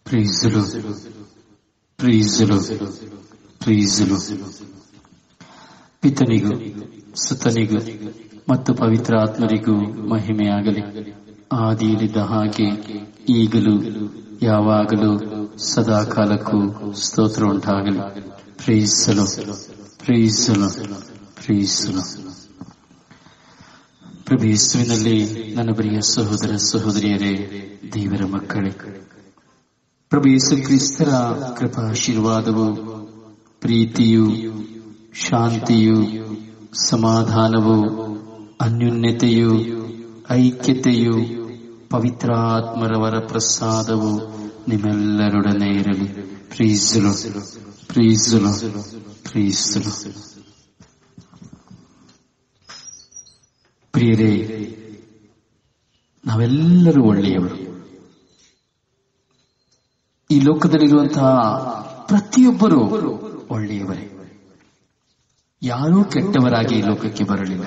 ಪ್ರೀಸಲು ಪ್ರೀಸಲು ಪ್ರೀಸಲು ಪಿತನಿಗೂ ಸುತನಿಗೂ ಮತ್ತು ಪವಿತ್ರ ಆತ್ಮರಿಗೂ ಮಹಿಮೆಯಾಗಲಿ ಆದಿಯಲ್ಲಿದ್ದ ಹಾಗೆ ಈಗಲೂ ಯಾವಾಗಲೂ ಸದಾ ಕಾಲಕ್ಕೂ ಸ್ತೋತ್ರ ಉಂಟಾಗಲಿ ಪ್ರೀಸಲು ಪ್ರೀಸಲು ಪ್ರೀಸಲು ಪ್ರಭು ಯೇಸುವಿನಲ್ಲಿ ನನ್ನ ಪ್ರಿಯ ಸಹೋದರ ಸಹೋದರಿಯರೇ ದೇವರ ಮಕ್ಕಳೇ ಪ್ರಭು ಯೇಸು ಕ್ರಿಸ್ತರ ಕೃಪಾಶೀರ್ವಾದವು ಪ್ರೀತಿಯು ಶಾಂತಿಯು ಸಮಾಧಾನವು ಅನ್ಯೋನ್ಯತೆಯು ಐಕ್ಯತೆಯು ಪವಿತ್ರಾತ್ಮರವರ ಪ್ರಸಾದವು ನಿಮ್ಮೆಲ್ಲರೊಡನೆ ಇರಲಿ ಪ್ರೀಸಲು ಪ್ರೀಸಲು ಪ್ರೀಸಲು ಪ್ರಿಯರೇ ನಾವೆಲ್ಲರೂ ಒಳ್ಳೆಯವರು ಈ ಲೋಕದಲ್ಲಿರುವಂತಹ ಪ್ರತಿಯೊಬ್ಬರು ಒಳ್ಳೆಯವರೇ ಯಾರೂ ಕೆಟ್ಟವರಾಗಿ ಈ ಲೋಕಕ್ಕೆ ಬರಲಿಲ್ಲ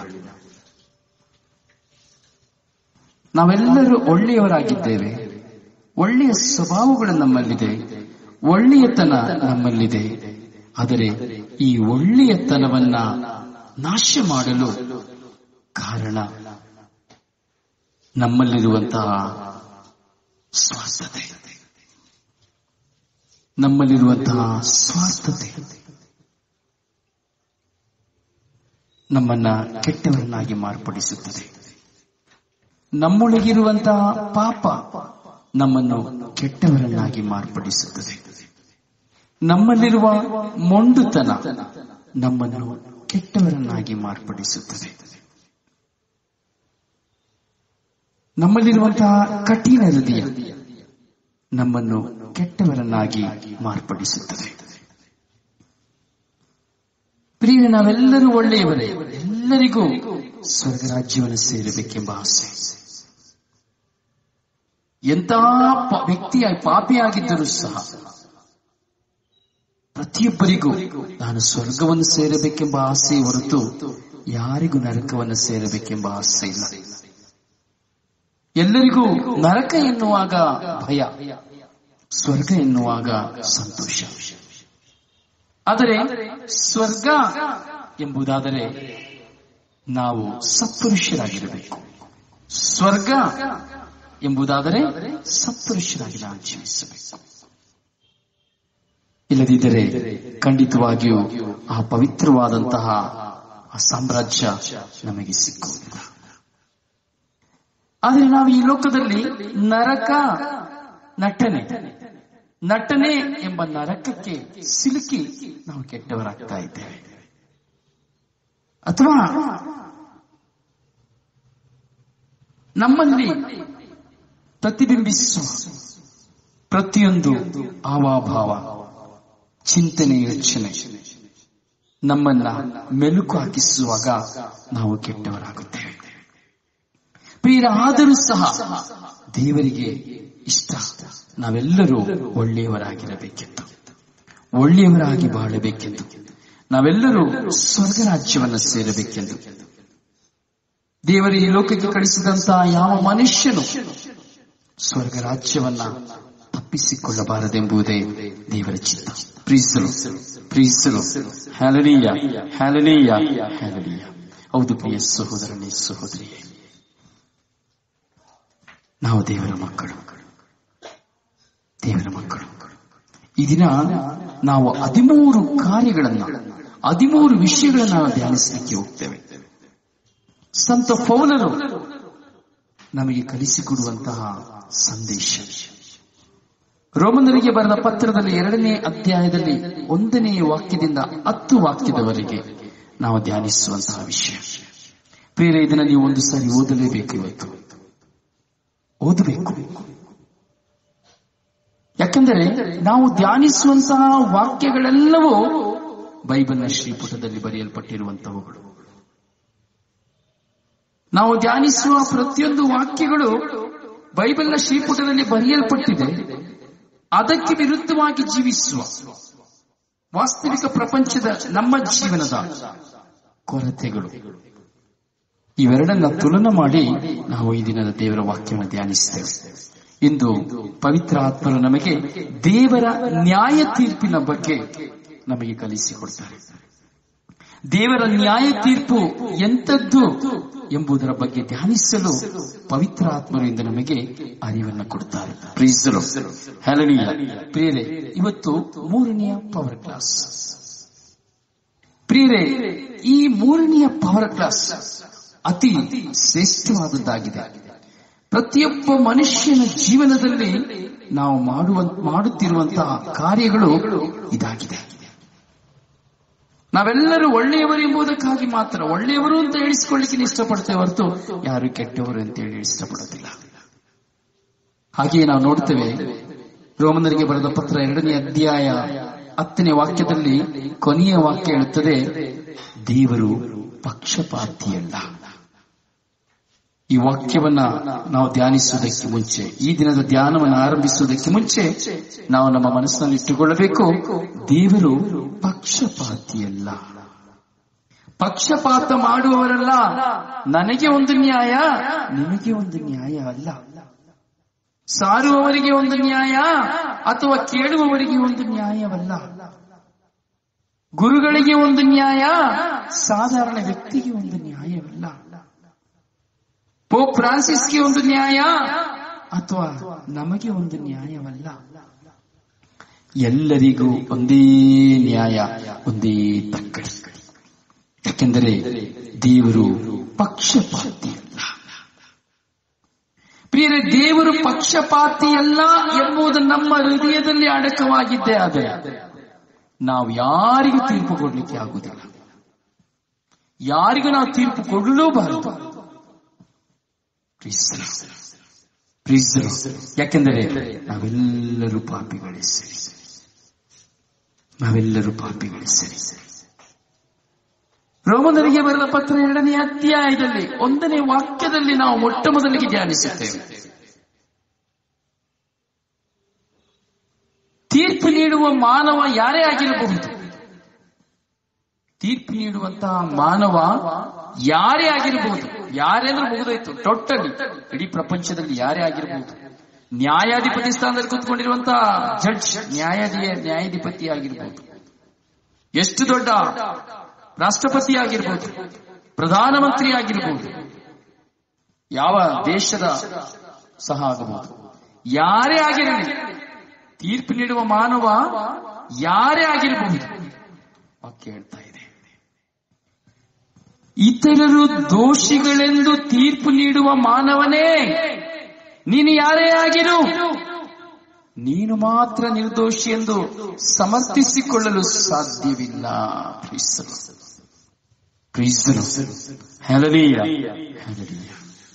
ನಾವೆಲ್ಲರೂ ಒಳ್ಳೆಯವರಾಗಿದ್ದೇವೆ ಒಳ್ಳೆಯ ಸ್ವಭಾವಗಳು ನಮ್ಮಲ್ಲಿದೆ ಒಳ್ಳೆಯತನ ನಮ್ಮಲ್ಲಿದೆ ಆದರೆ ಈ ಒಳ್ಳೆಯತನವನ್ನ ನಾಶ ಮಾಡಲು ಕಾರಣ ನಮ್ಮಲ್ಲಿರುವಂತಹ ಸ್ವಾರ್ಥತೆ ನಮ್ಮಲ್ಲಿರುವಂತಹ ಸ್ವಾರ್ಥತೆ ನಮ್ಮನ್ನ ಕೆಟ್ಟವರನ್ನಾಗಿ ಮಾರ್ಪಡಿಸುತ್ತದೆ ನಮ್ಮೊಳಗಿರುವಂತಹ ಪಾಪ ನಮ್ಮನ್ನು ಕೆಟ್ಟವರನ್ನಾಗಿ ಮಾರ್ಪಡಿಸುತ್ತದೆ ನಮ್ಮಲ್ಲಿರುವ ಮೊಂಡುತನ ನಮ್ಮನ್ನು ಕೆಟ್ಟವರನ್ನಾಗಿ ಮಾರ್ಪಡಿಸುತ್ತದೆ ನಮ್ಮಲ್ಲಿರುವಂತಹ ಕಠಿಣ ಹೃದಯ ನಮ್ಮನ್ನು ಕೆಟ್ಟವರನ್ನಾಗಿ ಮಾರ್ಪಡಿಸುತ್ತದೆ ಪ್ರಿಯ ನಾವೆಲ್ಲರೂ ಒಳ್ಳೆಯವರೇ ಎಲ್ಲರಿಗೂ ಸ್ವರ್ಗ ರಾಜ್ಯವನ್ನು ಸೇರಬೇಕೆಂಬ ಆಸೆ ಎಂಥ ವ್ಯಕ್ತಿಯ ಪಾಪಿಯಾಗಿದ್ದರೂ ಸಹ ಪ್ರತಿಯೊಬ್ಬರಿಗೂ ನಾನು ಸ್ವರ್ಗವನ್ನು ಸೇರಬೇಕೆಂಬ ಆಸೆ ಹೊರತು ಯಾರಿಗೂ ನರಕವನ್ನು ಸೇರಬೇಕೆಂಬ ಆಸೆ ಇಲ್ಲ ಎಲ್ಲರಿಗೂ ನರಕ ಎನ್ನುವಾಗ ಭಯ ಸ್ವರ್ಗ ಎನ್ನುವಾಗ ಸಂತೋಷ ಆದರೆ ಸ್ವರ್ಗ ಎಂಬುದಾದರೆ ನಾವು ಸತ್ಪುರುಷರಾಗಿರಬೇಕು ಸ್ವರ್ಗ ಎಂಬುದಾದರೆ ಸತ್ಪುರುಷರಾಗಿ ನಾವು ಜೀವಿಸಬೇಕು ಇಲ್ಲದಿದ್ದರೆ ಖಂಡಿತವಾಗಿಯೂ ಆ ಪವಿತ್ರವಾದಂತಹ ಆ ಸಾಮ್ರಾಜ್ಯ ನಮಗೆ ಸಿಕ್ಕುವುದಿಲ್ಲ ಆದರೆ ನಾವು ಈ ಲೋಕದಲ್ಲಿ ನರಕ ನಟನೆ ನಟನೆ ಎಂಬ ನರಕಕ್ಕೆ ಸಿಲುಕಿ ನಾವು ಕೆಟ್ಟವರಾಗ್ತಾ ಇದ್ದೇವೆ ಅಥವಾ ನಮ್ಮಲ್ಲಿ ಪ್ರತಿಬಿಂಬಿಸುವ ಪ್ರತಿಯೊಂದು ಆವಾಭಾವ ಚಿಂತನೆ ಯೋಚನೆ ನಮ್ಮನ್ನ ಮೆಲುಕು ಹಾಕಿಸುವಾಗ ನಾವು ಕೆಟ್ಟವರಾಗುತ್ತೇವೆ ಪ್ರಿಯರ ಆದರೂ ಸಹ ದೇವರಿಗೆ ಇಷ್ಟ ನಾವೆಲ್ಲರೂ ಒಳ್ಳೆಯವರಾಗಿರಬೇಕೆಂದು ಒಳ್ಳೆಯವರಾಗಿ ಬಾಳಬೇಕೆಂದು ನಾವೆಲ್ಲರೂ ಸ್ವರ್ಗ ರಾಜ್ಯವನ್ನು ಸೇರಬೇಕೆಂದು ದೇವರ ಈ ಲೋಕಕ್ಕೆ ಕಳಿಸಿದಂತಹ ಯಾವ ಮನುಷ್ಯನು ಸ್ವರ್ಗ ರಾಜ್ಯವನ್ನ ತಪ್ಪಿಸಿಕೊಳ್ಳಬಾರದೆಂಬುದೇ ದೇವರ ಚಿತ್ತ ಪ್ರೀಸಲು ಪ್ರೀಸಲು ಹ್ಯಾಲನೀಯ ಹ್ಯಾಲನೀಯ ಹ್ಯಾಲನೀಯ ಹೌದು ಪ್ರಿಯ ಸಹೋದರನೇ ಸಹೋದರಿಯೇ ನಾವು ದೇವರ ಮಕ್ಕಳು ದೇವರ ಮಕ್ಕಳು ಈ ದಿನ ನಾವು ಹದಿಮೂರು ಕಾರ್ಯಗಳನ್ನ ಹದಿಮೂರು ವಿಷಯಗಳನ್ನ ನಾವು ಧ್ಯಾನಿಸಲಿಕ್ಕೆ ಹೋಗ್ತೇವೆ ಸಂತ ಪೌಲರು ನಮಗೆ ಕಲಿಸಿಕೊಡುವಂತಹ ಸಂದೇಶ ರೋಮನರಿಗೆ ಬರೆದ ಪತ್ರದಲ್ಲಿ ಎರಡನೇ ಅಧ್ಯಾಯದಲ್ಲಿ ಒಂದನೇ ವಾಕ್ಯದಿಂದ ಹತ್ತು ವಾಕ್ಯದವರೆಗೆ ನಾವು ಧ್ಯಾನಿಸುವಂತಹ ವಿಷಯ ಪ್ರಿಯರೇ ಇದನ್ನ ನೀವು ಒಂದು ಸಾರಿ ಓದಲೇಬೇಕು ಇವತ್ತು ಓದಬೇಕು ಯಾಕೆಂದರೆ ನಾವು ಧ್ಯಾನಿಸುವಂತಹ ವಾಕ್ಯಗಳೆಲ್ಲವೂ ಬೈಬಲ್ನ ಶ್ರೀಪುಟದಲ್ಲಿ ಬರೆಯಲ್ಪಟ್ಟಿರುವಂತಹವುಗಳು ನಾವು ಧ್ಯಾನಿಸುವ ಪ್ರತಿಯೊಂದು ವಾಕ್ಯಗಳು ಬೈಬಲ್ನ ಶ್ರೀಪುಟದಲ್ಲಿ ಬರೆಯಲ್ಪಟ್ಟಿದೆ ಅದಕ್ಕೆ ವಿರುದ್ಧವಾಗಿ ಜೀವಿಸುವ ವಾಸ್ತವಿಕ ಪ್ರಪಂಚದ ನಮ್ಮ ಜೀವನದ ಕೊರತೆಗಳು ಇವೆರಡನ್ನ ತುಲನ ಮಾಡಿ ನಾವು ಈ ದಿನದ ದೇವರ ವಾಕ್ಯವನ್ನು ಧ್ಯಾನಿಸ್ತೇವೆ ಇಂದು ಪವಿತ್ರ ಆತ್ಮರು ನಮಗೆ ದೇವರ ನ್ಯಾಯ ತೀರ್ಪಿನ ಬಗ್ಗೆ ನಮಗೆ ಕಲಿಸಿಕೊಡ್ತಾರೆ ದೇವರ ನ್ಯಾಯ ತೀರ್ಪು ಎಂಥದ್ದು ಎಂಬುದರ ಬಗ್ಗೆ ಧ್ಯಾನಿಸಲು ಪವಿತ್ರ ಆತ್ಮರು ಇಂದು ನಮಗೆ ಅರಿವನ್ನು ಕೊಡ್ತಾರೆ ಪ್ರೀಸರು ಹ್ಯಾಲನೀಯ ಪ್ರಿಯರೇ ಇವತ್ತು ಮೂರನೆಯ ಪವರ್ ಕ್ಲಾಸ್ ಪ್ರಿಯರೇ ಈ ಮೂರನೆಯ ಪವರ್ ಕ್ಲಾಸ್ ಅತಿ ಶ್ರೇಷ್ಠವಾದದ್ದಾಗಿದೆ ಪ್ರತಿಯೊಬ್ಬ ಮನುಷ್ಯನ ಜೀವನದಲ್ಲಿ ನಾವು ಮಾಡುವ ಮಾಡುತ್ತಿರುವಂತಹ ಕಾರ್ಯಗಳು ಇದಾಗಿದೆ ನಾವೆಲ್ಲರೂ ಒಳ್ಳೆಯವರು ಎಂಬುದಕ್ಕಾಗಿ ಮಾತ್ರ ಒಳ್ಳೆಯವರು ಅಂತ ಹೇಳಿಸಿಕೊಳ್ಳಿಕ್ಕೆ ಇಷ್ಟಪಡ್ತೇವೆ ಹೊರತು ಯಾರು ಕೆಟ್ಟವರು ಅಂತ ಹೇಳಿ ಇಷ್ಟಪಡೋದಿಲ್ಲ ಹಾಗೆಯೇ ನಾವು ನೋಡ್ತೇವೆ ರೋಮನರಿಗೆ ಬರೆದ ಪತ್ರ ಎರಡನೇ ಅಧ್ಯಾಯ ಹತ್ತನೇ ವಾಕ್ಯದಲ್ಲಿ ಕೊನೆಯ ವಾಕ್ಯ ಹೇಳುತ್ತದೆ ದೇವರು ಪಕ್ಷಪಾತಿಯಲ್ಲ ಈ ವಾಕ್ಯವನ್ನ ನಾವು ಧ್ಯಾನಿಸುವುದಕ್ಕೆ ಮುಂಚೆ ಈ ದಿನದ ಧ್ಯಾನವನ್ನು ಆರಂಭಿಸುವುದಕ್ಕೆ ಮುಂಚೆ ನಾವು ನಮ್ಮ ಮನಸ್ಸಿನಲ್ಲಿ ಇಟ್ಟುಕೊಳ್ಳಬೇಕು ದೇವರು ಪಕ್ಷಪಾತಿಯಲ್ಲ ಪಕ್ಷಪಾತ ಮಾಡುವವರಲ್ಲ ನನಗೆ ಒಂದು ನ್ಯಾಯ ನಿಮಗೆ ಒಂದು ನ್ಯಾಯ ಅಲ್ಲ ಸಾರುವವರಿಗೆ ಒಂದು ನ್ಯಾಯ ಅಥವಾ ಕೇಳುವವರಿಗೆ ಒಂದು ನ್ಯಾಯವಲ್ಲ ಗುರುಗಳಿಗೆ ಒಂದು ನ್ಯಾಯ ಸಾಧಾರಣ ವ್ಯಕ್ತಿಗೆ ಒಂದು ನ್ಯಾಯವಲ್ಲ ಪೋಪ್ ಫ್ರಾನ್ಸಿಸ್ಗೆ ಒಂದು ನ್ಯಾಯ ಅಥವಾ ನಮಗೆ ಒಂದು ನ್ಯಾಯವಲ್ಲ ಎಲ್ಲರಿಗೂ ಒಂದೇ ನ್ಯಾಯ ಒಂದೇ ತಕ್ಕಡಿ ಯಾಕೆಂದರೆ ದೇವರು ಪಕ್ಷಪಾತಿಯಲ್ಲ ಪ್ರಿಯರೇ ದೇವರು ಪಕ್ಷಪಾತಿಯಲ್ಲ ಎಂಬುದು ನಮ್ಮ ಹೃದಯದಲ್ಲಿ ಅಡಕವಾಗಿದ್ದೇ ಆದರೆ ನಾವು ಯಾರಿಗೂ ತೀರ್ಪು ಕೊಡ್ಲಿಕ್ಕೆ ಆಗುವುದಿಲ್ಲ ಯಾರಿಗೂ ನಾವು ತೀರ್ಪು ಕೊಡಲೂಬಾರದು ಪ್ರೀಸರು ಯಾಕೆಂದರೆ ನಾವೆಲ್ಲರೂ ಪಾಪಿಗಳೇ ಸರಿ ನಾವೆಲ್ಲರೂ ಪಾಪಿಗಳೇ ಸರಿ ರೋಮನರಿಗೆ ಬರೆದ ಪತ್ರ ಎರಡನೇ ಅಧ್ಯಾಯದಲ್ಲಿ ಒಂದನೇ ವಾಕ್ಯದಲ್ಲಿ ನಾವು ಮೊಟ್ಟ ಮೊದಲಿಗೆ ಧ್ಯಾನಿಸುತ್ತೇವೆ ತೀರ್ಪು ನೀಡುವ ಮಾನವ ಯಾರೇ ಆಗಿರಬಹುದು ತೀರ್ಪು ನೀಡುವಂತಹ ಮಾನವ ಯಾರೇ ಆಗಿರಬಹುದು ಯಾರೇ ಅಂದ್ರೆ ಮುಗಿದೋಯ್ತು ಟೋಟಲಿ ಇಡೀ ಪ್ರಪಂಚದಲ್ಲಿ ಯಾರೇ ಆಗಿರಬಹುದು ನ್ಯಾಯಾಧಿಪತಿ ಸ್ಥಾನದಲ್ಲಿ ಕೂತ್ಕೊಂಡಿರುವಂತಹ ಜಡ್ಜ್ ನ್ಯಾಯಾಧೀಯ ನ್ಯಾಯಾಧಿಪತಿ ಆಗಿರ್ಬೋದು ಎಷ್ಟು ದೊಡ್ಡ ರಾಷ್ಟ್ರಪತಿ ಆಗಿರ್ಬೋದು ಪ್ರಧಾನಮಂತ್ರಿ ಆಗಿರ್ಬೋದು ಯಾವ ದೇಶದ ಸಹ ಆಗಬಹುದು ಯಾರೇ ಆಗಿರಲಿ ತೀರ್ಪು ನೀಡುವ ಮಾನವ ಯಾರೇ ಆಗಿರಬಹುದು ವಾಕ್ಯ ಹೇಳ್ತಾ ಇದೆ ಇತರರು ದೋಷಿಗಳೆಂದು ತೀರ್ಪು ನೀಡುವ ಮಾನವನೇ ನೀನು ಯಾರೇ ಆಗಿರು ನೀನು ಮಾತ್ರ ನಿರ್ದೋಷಿ ಎಂದು ಸಮರ್ಥಿಸಿಕೊಳ್ಳಲು ಸಾಧ್ಯವಿಲ್ಲ ಕ್ರಿಸ್ತನು. ಕ್ರಿಸ್ತನು. ಹ್ಯಾಲೆಲೂಯ. ಹ್ಯಾಲೆಲೂಯ.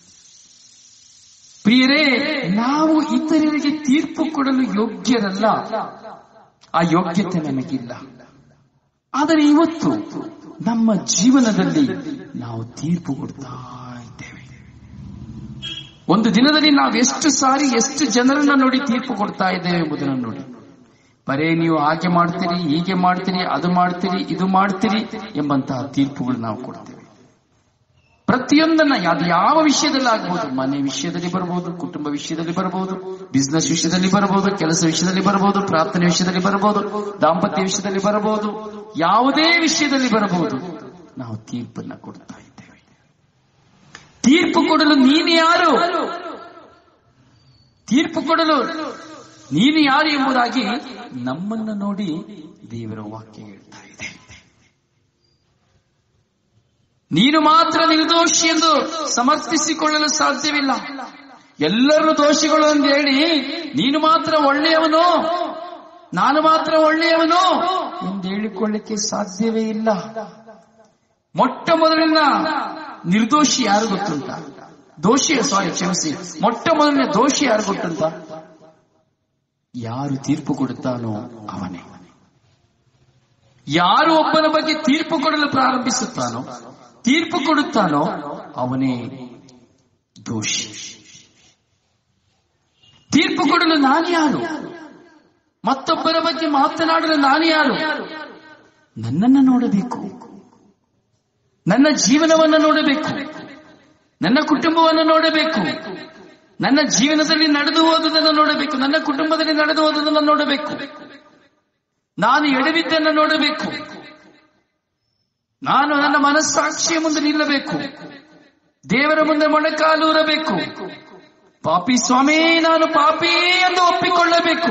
ಪ್ರಿಯರೇ ನಾವು ಇತರರಿಗೆ ತೀರ್ಪು ಕೊಡಲು ಯೋಗ್ಯರಲ್ಲ ಆ ಯೋಗ್ಯತೆ ನಮಗಿಲ್ಲ ಆದರೆ ಇವತ್ತು ನಮ್ಮ ಜೀವನದಲ್ಲಿ ನಾವು ತೀರ್ಪು ಕೊಡ್ತಾ ಇದ್ದೇವೆ ಒಂದು ದಿನದಲ್ಲಿ ನಾವು ಎಷ್ಟು ಸಾರಿ ಎಷ್ಟು ಜನರನ್ನ ನೋಡಿ ತೀರ್ಪು ಕೊಡ್ತಾ ಇದ್ದೇವೆ ಎಂಬುದನ್ನು ನೋಡಿ ಬರೇ ನೀವು ಹಾಗೆ ಮಾಡ್ತೀರಿ ಹೀಗೆ ಮಾಡ್ತೀರಿ ಅದು ಮಾಡ್ತೀರಿ ಇದು ಮಾಡ್ತೀರಿ ಎಂಬಂತಹ ತೀರ್ಪುಗಳು ನಾವು ಕೊಡ್ತೇವೆ ಪ್ರತಿಯೊಂದನ್ನ ಅದು ಯಾವ ವಿಷಯದಲ್ಲಿ ಆಗ್ಬಹುದು ಮನೆ ವಿಷಯದಲ್ಲಿ ಬರಬಹುದು ಕುಟುಂಬ ವಿಷಯದಲ್ಲಿ ಬರಬಹುದು ಬಿಸ್ನೆಸ್ ವಿಷಯದಲ್ಲಿ ಬರಬಹುದು ಕೆಲಸ ವಿಷಯದಲ್ಲಿ ಬರಬಹುದು ಪ್ರಾರ್ಥನೆ ವಿಷಯದಲ್ಲಿ ಬರಬಹುದು ದಾಂಪತ್ಯ ವಿಷಯದಲ್ಲಿ ಬರಬಹುದು ಯಾವುದೇ ವಿಷಯದಲ್ಲಿ ಬರಬಹುದು ನಾವು ತೀರ್ಪನ್ನ ಕೊಡ್ತಾ ಇದ್ದೇವೆ ತೀರ್ಪು ಕೊಡಲು ನೀನು ಯಾರು ತೀರ್ಪು ಕೊಡಲು ನೀನು ಯಾರು ಎಂಬುದಾಗಿ ನಮ್ಮನ್ನು ನೋಡಿ ದೇವರ ವಾಕ್ಯ ಹೇಳ್ತಾ ಇದೆ ನೀನು ಮಾತ್ರ ನಿರ್ದೋಷಿ ಎಂದು ಸಮರ್ಥಿಸಿಕೊಳ್ಳಲು ಸಾಧ್ಯವಿಲ್ಲ ಎಲ್ಲರೂ ದೋಷಿಗಳು ಎಂದು ಹೇಳಿ ನೀನು ಮಾತ್ರ ಒಳ್ಳೆಯವನು ನಾನು ಮಾತ್ರ ಒಳ್ಳೆಯವನು ಎಂದು ಹೇಳಿಕೊಳ್ಳಿಕ್ಕೆ ಸಾಧ್ಯವೇ ಇಲ್ಲ ಮೊಟ್ಟ ಮೊದಲಿನ ನಿರ್ದೋಷಿ ಯಾರು ಗೊತ್ತುಂಟ ದೋಷಿ ಸಾರಿ ಕ್ಷಮಿಸಿ ಮೊಟ್ಟ ಮೊದಲನೇ ದೋಷಿ ಯಾರು ಗೊತ್ತುಂಟ ಯಾರು ತೀರ್ಪು ಕೊಡುತ್ತಾನೋ ಅವನೇ ಯಾರು ಒಬ್ಬನ ಬಗ್ಗೆ ತೀರ್ಪು ಕೊಡಲು ಪ್ರಾರಂಭಿಸುತ್ತಾನೋ ತೀರ್ಪು ಕೊಡುತ್ತಾನೋ ಅವನೇ ದೋಷಿ ತೀರ್ಪು ಕೊಡಲು ನಾನು ಯಾರು ಮತ್ತೊಬ್ಬರ ಬಗ್ಗೆ ಮಾತನಾಡಲು ನಾನು ಯಾರು ನನ್ನನ್ನು ನೋಡಬೇಕು ನನ್ನ ಜೀವನವನ್ನು ನೋಡಬೇಕು ನನ್ನ ಕುಟುಂಬವನ್ನು ನೋಡಬೇಕು ನನ್ನ ಜೀವನದಲ್ಲಿ ನಡೆದು ಹೋದುದನ್ನು ನೋಡಬೇಕು ನನ್ನ ಕುಟುಂಬದಲ್ಲಿ ನಡೆದು ಹೋದುದನ್ನು ನೋಡಬೇಕು ನಾನು ಎಡವಿದ್ದನ್ನು ನೋಡಬೇಕು ನಾನು ನನ್ನ ಮನಸ್ಸಾಕ್ಷಿಯ ಮುಂದೆ ನಿಲ್ಲಬೇಕು ದೇವರ ಮುಂದೆ ಮೊಣಕಾಲೂರಬೇಕು ಪಾಪಿ ಸ್ವಾಮಿ ನಾನು ಪಾಪಿ ಎಂದು ಒಪ್ಪಿಕೊಳ್ಳಬೇಕು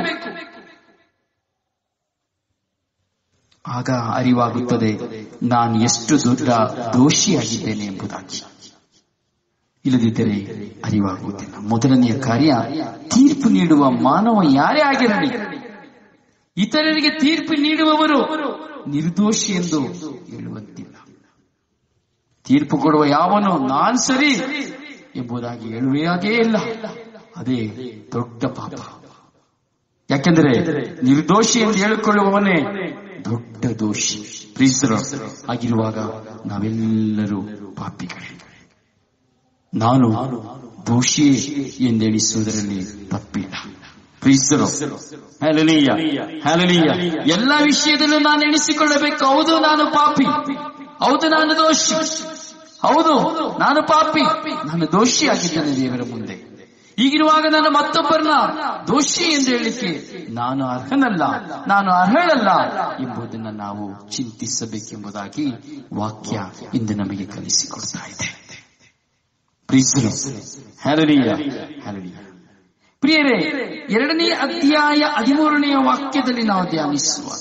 ಆಗ ಅರಿವಾಗುತ್ತದೆ ನಾನು ಎಷ್ಟು ದೊಡ್ಡ ದೋಷಿಯಾಗಿದ್ದೇನೆ ಎಂಬುದಾಗಿ ಇಲ್ಲದಿದ್ದರೆ ಅರಿವಾಗುವುದಿಲ್ಲ ಮೊದಲನೆಯ ಕಾರ್ಯ ತೀರ್ಪು ನೀಡುವ ಮಾನವ ಯಾರೇ ಆಗಿರಲಿ ಇತರರಿಗೆ ತೀರ್ಪು ನೀಡುವವರು ನಿರ್ದೋಷಿ ಎಂದು ಹೇಳುವಂತಿಲ್ಲ ತೀರ್ಪು ಕೊಡುವ ಯಾವನು ನಾನ್ ಸರಿ ಎಂಬುದಾಗಿ ಹೇಳುವೇ ಹಾಗೇ ಇಲ್ಲ ಅದೇ ದೊಡ್ಡ ಪಾಪ ಯಾಕೆಂದರೆ ನಿರ್ದೋಷಿ ಎಂದು ಹೇಳಿಕೊಳ್ಳುವವನೇ ದೊಡ್ಡ ದೋಷಿ ಪ್ರೀಸರು ಆಗಿರುವಾಗ ನಾವೆಲ್ಲರೂ ಪಾಪಿಗಳೇ ನಾನು ದೋಷಿಯೇ ಎಂದೆಣಿಸುವುದರಲ್ಲಿ ತಪ್ಪಿಲ್ಲ ಪ್ರೀಸರು ಹ್ಯಾಲನೀಯ ಹ್ಯಾಲನೀಯ ಎಲ್ಲ ವಿಷಯದಲ್ಲೂ ನಾನು ಎಣಿಸಿಕೊಳ್ಳಬೇಕು ಹೌದು ನಾನು ಪಾಪಿ ಹೌದು ನಾನು ದೋಷಿ ಹೌದು ನಾನು ಪಾಪಿ ನಾನು ದೋಷಿಯಾಗಿದ್ದೇನೆ ದೇವರ ಮುಂದೆ ಹೀಗಿರುವಾಗ ನಾನು ಮತ್ತೊಬ್ಬರನ್ನ ದೋಷಿ ಎಂದು ಹೇಳಿಕೆ ನಾನು ಅರ್ಹನಲ್ಲ ನಾನು ಅರ್ಹಳಲ್ಲ ಎಂಬುದನ್ನು ನಾವು ಚಿಂತಿಸಬೇಕೆಂಬುದಾಗಿ ವಾಕ್ಯ ಇಂದು ನಮಗೆ ಕಲಿಸಿಕೊಡ್ತಾ ಇದೆ ಪ್ರೀಸರು ಹ್ಯಾಲನೀಯ ಹ್ಯಾಲನೀಯ ಪ್ರಿಯರೇ ಎರಡನೇ ಅಧ್ಯಾಯ ಹದಿಮೂರನೆಯ ವಾಕ್ಯದಲ್ಲಿ ನಾವು ಧ್ಯಾನಿಸುವಾಗ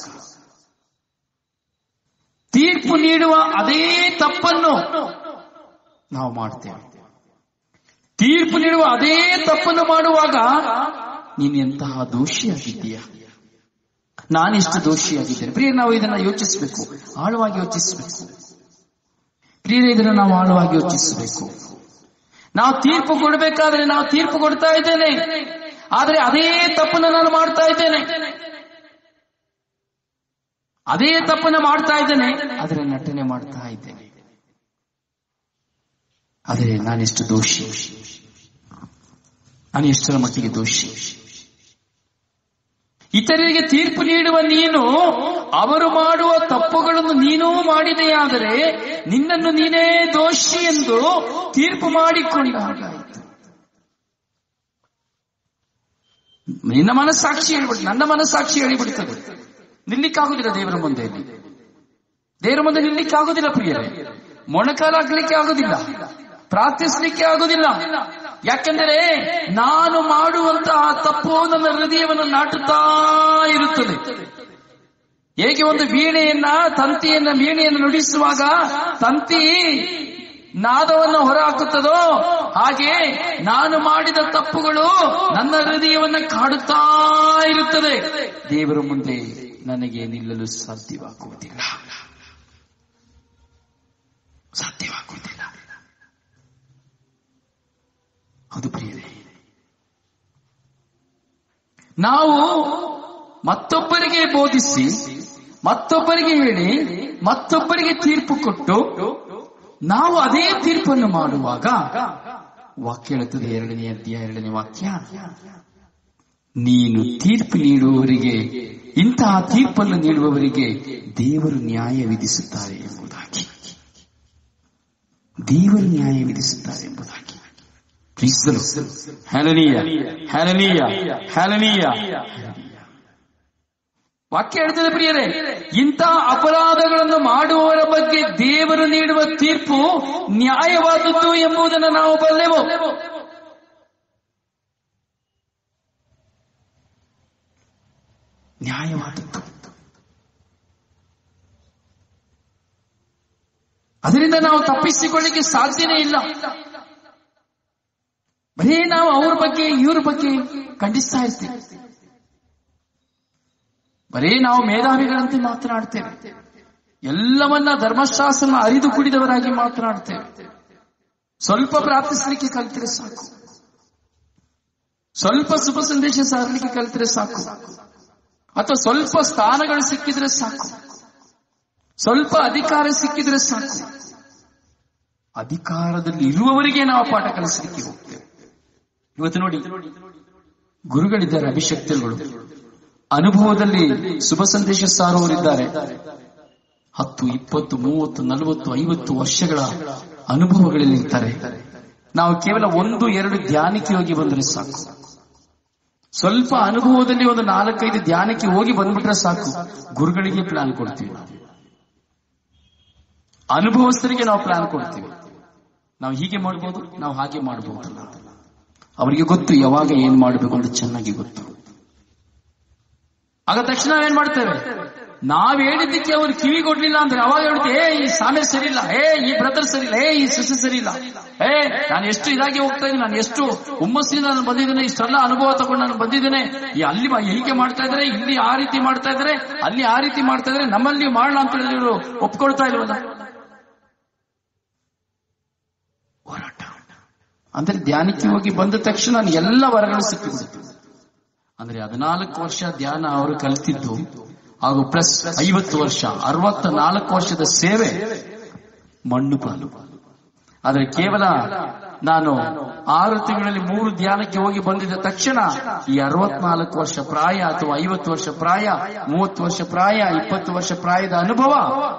ತೀರ್ಪು ನೀಡುವ ಅದೇ ತಪ್ಪನ್ನು ನಾವು ಮಾಡ್ತೇವೆ ತೀರ್ಪು ನೀಡುವ ಅದೇ ತಪ್ಪನ್ನು ಮಾಡುವಾಗ ನೀನು ಎಂತಹ ದೋಷಿಯಾಗಿದ್ದೀಯ ನಾನೆಷ್ಟು ದೋಷಿಯಾಗಿದ್ದೇನೆ ಪ್ರಿಯ ನಾವು ಇದನ್ನ ಯೋಚಿಸಬೇಕು ಆಳವಾಗಿ ಯೋಚಿಸಬೇಕು ಪ್ರಿಯರೇ ಇದನ್ನು ನಾವು ಆಳವಾಗಿ ಯೋಚಿಸಬೇಕು ನಾವು ತೀರ್ಪು ಕೊಡಬೇಕಾದ್ರೆ ನಾವು ತೀರ್ಪು ಕೊಡ್ತಾ ಇದ್ದೇನೆ ಆದರೆ ಅದೇ ತಪ್ಪನ್ನು ನಾನು ಮಾಡ್ತಾ ಇದ್ದೇನೆ ಅದೇ ತಪ್ಪನ್ನು ಮಾಡ್ತಾ ಇದ್ದೇನೆ ಆದರೆ ನಟನೆ ಮಾಡ್ತಾ ಇದ್ದೇನೆ ಆದರೆ ನಾನೆಷ್ಟು ದೋಷಿ ನಾನು ಎಷ್ಟರ ಮಟ್ಟಿಗೆ ದೋಷಿ ಇತರರಿಗೆ ತೀರ್ಪು ನೀಡುವ ನೀನು ಅವರು ಮಾಡುವ ತಪ್ಪುಗಳನ್ನು ನೀನೂ ಮಾಡಿದೆಯಾದರೆ ನಿನ್ನನ್ನು ನೀನೇ ದೋಷಿ ಎಂದು ತೀರ್ಪು ಮಾಡಿಕೊಂಡಾಗಾಯಿತು ನಿನ್ನ ಮನಸ್ಸಾಕ್ಷಿ ಹೇಳಿಬಿಡ್ತು ನನ್ನ ಮನಸ್ಸಾಕ್ಷಿ ಹೇಳಿಬಿಡ್ತದೆ ನಿಲ್ಲಿಕ್ಕಾಗುದಿಲ್ಲ ದೇವರ ಮುಂದೆ ದೇವರ ಮುಂದೆ ನಿಲ್ಲಿಕ್ಕಾಗುದಿಲ್ಲ ಪ್ರಿಯರೇ ಮೊಣಕಾಲಾಗ್ಲಿಕ್ಕೆ ಆಗುದಿಲ್ಲ ಪ್ರಾರ್ಥಿಸ್ಲಿಕ್ಕೆ ಆಗುದಿಲ್ಲ ಯಾಕೆಂದರೆ ನಾನು ಮಾಡುವಂತಹ ತಪ್ಪು ನನ್ನ ಹೃದಯವನ್ನು ನಾಟುತ್ತಾ ಇರುತ್ತದೆ ಹೇಗೆ ಒಂದು ವೀಣೆಯನ್ನ ತಂತಿಯನ್ನ ವೀಣೆಯನ್ನು ನುಡಿಸುವಾಗ ತಂತಿ ನಾದವನ್ನು ಹೊರಹಾಕುತ್ತದೋ ಹಾಗೆ ನಾನು ಮಾಡಿದ ತಪ್ಪುಗಳು ನನ್ನ ಹೃದಯವನ್ನ ಕಾಡುತ್ತಾ ಇರುತ್ತದೆ ದೇವರ ಮುಂದೆ ನನಗೆ ನಿಲ್ಲಲು ಸಾಧ್ಯವಾಗುವುದಿಲ್ಲ ಸಾಧ್ಯವಾಗುವುದಿಲ್ಲ ಅದು ಪ್ರಿಯರೇ ನಾವು ಮತ್ತೊಬ್ಬರಿಗೆ ಬೋಧಿಸಿ ಮತ್ತೊಬ್ಬರಿಗೆ ಹೇಳಿ ಮತ್ತೊಬ್ಬರಿಗೆ ತೀರ್ಪು ಕೊಟ್ಟು ನಾವು ಅದೇ ತೀರ್ಪನ್ನು ಮಾಡುವಾಗ ವಾಕ್ಯ ಹೇಳುತ್ತದೆ ಎರಡನೇ ಅಧ್ಯಾಯ ಎರಡನೇ ವಾಕ್ಯ ನೀನು ತೀರ್ಪು ನೀಡುವವರಿಗೆ ಇಂತಹ ತೀರ್ಪನ್ನು ನೀಡುವವರಿಗೆ ದೇವರು ನ್ಯಾಯ ವಿಧಿಸುತ್ತಾರೆ ಎಂಬುದಾಗಿ ದೇವರು ನ್ಯಾಯ ವಿಧಿಸುತ್ತಾರೆ ಎಂಬುದಾಗಿ ಕ್ರಿಸ್ತರು ಹ್ಯಾಲನೀಯ ಹ್ಯಾಲನೀಯ ಹ್ಯಾಲನೀಯ ವಾಕ್ಯ ಹೇಳ್ತದೆ ಪ್ರಿಯರೇ ಇಂತಹ ಅಪರಾಧಗಳನ್ನು ಮಾಡುವವರ ಬಗ್ಗೆ ದೇವರು ನೀಡುವ ತೀರ್ಪು ನ್ಯಾಯವಾದದ್ದು ಎಂಬುದನ್ನು ನಾವು ಬಲ್ಲೆವು ನ್ಯಾಯವಾದದ್ದು ಅದರಿಂದ ನಾವು ತಪ್ಪಿಸಿಕೊಳ್ಳಿಕ್ಕೆ ಸಾಧ್ಯನೇ ಇಲ್ಲ ಬರೀ ನಾವು ಅವ್ರ ಬಗ್ಗೆ ಇವ್ರ ಬಗ್ಗೆ ಖಂಡಿಸ್ತಾ ಇರ್ತೇವೆ ಬರೀ ನಾವು ಮೇಧಾವಿಗಳಂತೆ ಮಾತನಾಡ್ತೇವೆ ಎಲ್ಲವನ್ನ ಧರ್ಮಶಾಸ್ತ್ರ ಅರಿದು ಕುಡಿದವರಾಗಿ ಮಾತನಾಡ್ತೇವೆ ಸ್ವಲ್ಪ ಪ್ರಾರ್ಥಿಸಲಿಕ್ಕೆ ಕಲ್ತರೆ ಸಾಕು ಸ್ವಲ್ಪ ಶುಭ ಸಂದೇಶ ಸಾರಲಿಕ್ಕೆ ಕಲ್ತರೆ ಸಾಕು ಅಥವಾ ಸ್ವಲ್ಪ ಸ್ಥಾನಗಳು ಸಿಕ್ಕಿದ್ರೆ ಸಾಕು ಸ್ವಲ್ಪ ಅಧಿಕಾರ ಸಿಕ್ಕಿದ್ರೆ ಸಾಕು ಅಧಿಕಾರದಲ್ಲಿ ಇರುವವರಿಗೆ ನಾವು ಪಾಠ ಕಲಿಸಲಿಕ್ಕೆ ಹೋಗ್ತೇವೆ ಇವತ್ತು ನೋಡಿ ಗುರುಗಳಿದ್ದಾರೆ ಅಭಿಷಕ್ತರುಗಳು ಅನುಭವದಲ್ಲಿ ಶುಭ ಸಂದೇಶ ಸಾರುವವರಿದ್ದಾರೆ ಹತ್ತು ಇಪ್ಪತ್ತು ಮೂವತ್ತು ನಲವತ್ತು ಐವತ್ತು ವರ್ಷಗಳ ಅನುಭವಗಳಲ್ಲಿ ಇರ್ತಾರೆ ನಾವು ಕೇವಲ ಒಂದು ಎರಡು ಧ್ಯಾನಕ್ಕೆ ಹೋಗಿ ಬಂದ್ರೆ ಸಾಕು ಸ್ವಲ್ಪ ಅನುಭವದಲ್ಲಿ ಒಂದು ನಾಲ್ಕೈದು ಧ್ಯಾನಕ್ಕೆ ಹೋಗಿ ಬಂದ್ಬಿಟ್ರೆ ಸಾಕು ಗುರುಗಳಿಗೆ ಪ್ಲಾನ್ ಕೊಡ್ತೀವಿ ನಾವು ಅನುಭವಸ್ಥರಿಗೆ ನಾವು ಪ್ಲಾನ್ ಕೊಡ್ತೀವಿ ನಾವು ಹೀಗೆ ಮಾಡ್ಬೋದು ನಾವು ಹಾಗೆ ಮಾಡಬಹುದಲ್ಲ ಅವರಿಗೆ ಗೊತ್ತು ಯಾವಾಗ ಏನ್ ಮಾಡಬೇಕು ಅಂತ ಚೆನ್ನಾಗಿ ಗೊತ್ತು ಆಗ ತಕ್ಷಣ ನಾವೇನ್ ಮಾಡ್ತೇವೆ ನಾವ್ ಹೇಳಿದ್ದಕ್ಕೆ ಅವ್ರು ಕಿವಿ ಕೊಡ್ಲಿಲ್ಲ ಅಂದ್ರೆ ಅವಾಗ ಹೇಳುತ್ತೆ ಏ ಈ ಸಾಮೆ ಸರಿ ಇಲ್ಲ ಏ ಈ ಬ್ರದರ್ ಸರಿ ಇಲ್ಲ ಏ ಈ ಸಿಸ್ಟರ್ ಸರಿ ಇಲ್ಲ ಏ ನಾನು ಎಷ್ಟು ಇದಾಗಿ ಹೋಗ್ತಾ ಇದ್ದೀನಿ ನಾನು ಎಷ್ಟು ಹುಮ್ಮಸ್ಸಿಂದ ನಾನು ಬಂದಿದ್ದೇನೆ ಇಷ್ಟೆಲ್ಲ ಅನುಭವ ತಗೊಂಡು ನಾನು ಬಂದಿದ್ದೇನೆ ಈ ಅಲ್ಲಿ ಮ- ಹೀಗೆ ಮಾಡ್ತಾ ಇದ್ರೆ ಇಲ್ಲಿ ಆ ರೀತಿ ಮಾಡ್ತಾ ಇದ್ರೆ ಅಲ್ಲಿ ಆ ರೀತಿ ಮಾಡ್ತಾ ಇದ್ರೆ ನಮ್ಮಲ್ಲಿ ಮಾಡೋಣ ಅಂತ ಹೇಳಿದ್ರೆ ಇವರು ಒಪ್ಕೊಳ್ತಾ ಇಲ್ವಲ್ಲ ಹೋರಾಟ ಅಂದ್ರೆ ಧ್ಯಾನಕ್ಕೆ ಹೋಗಿ ಬಂದ ತಕ್ಷಣ ಎಲ್ಲ ವರಗಳು ಸಿಕ್ಕಿಬಿಡುತ್ತೆ ಅಂದ್ರೆ ಹದಿನಾಲ್ಕು ವರ್ಷ ಧ್ಯಾನ ಅವರು ಕಲಿತಿದ್ದು ಹಾಗೂ ಪ್ಲಸ್ ಐವತ್ತು ವರ್ಷ ಅರವತ್ತ ನಾಲ್ಕು ವರ್ಷದ ಸೇವೆ ಮಣ್ಣು ಪಾಲು ಆದ್ರೆ ಕೇವಲ ನಾನು ಆರು ತಿಂಗಳಲ್ಲಿ ಮೂರು ಧ್ಯಾನಕ್ಕೆ ಹೋಗಿ ಬಂದಿದ್ದ ತಕ್ಷಣ ಈ ಅರವತ್ನಾಲ್ಕು ವರ್ಷ ಪ್ರಾಯ ಅಥವಾ ಐವತ್ತು ವರ್ಷ ಪ್ರಾಯ ಮೂವತ್ತು ವರ್ಷ ಪ್ರಾಯ ಇಪ್ಪತ್ತು ವರ್ಷ ಪ್ರಾಯದ ಅನುಭವ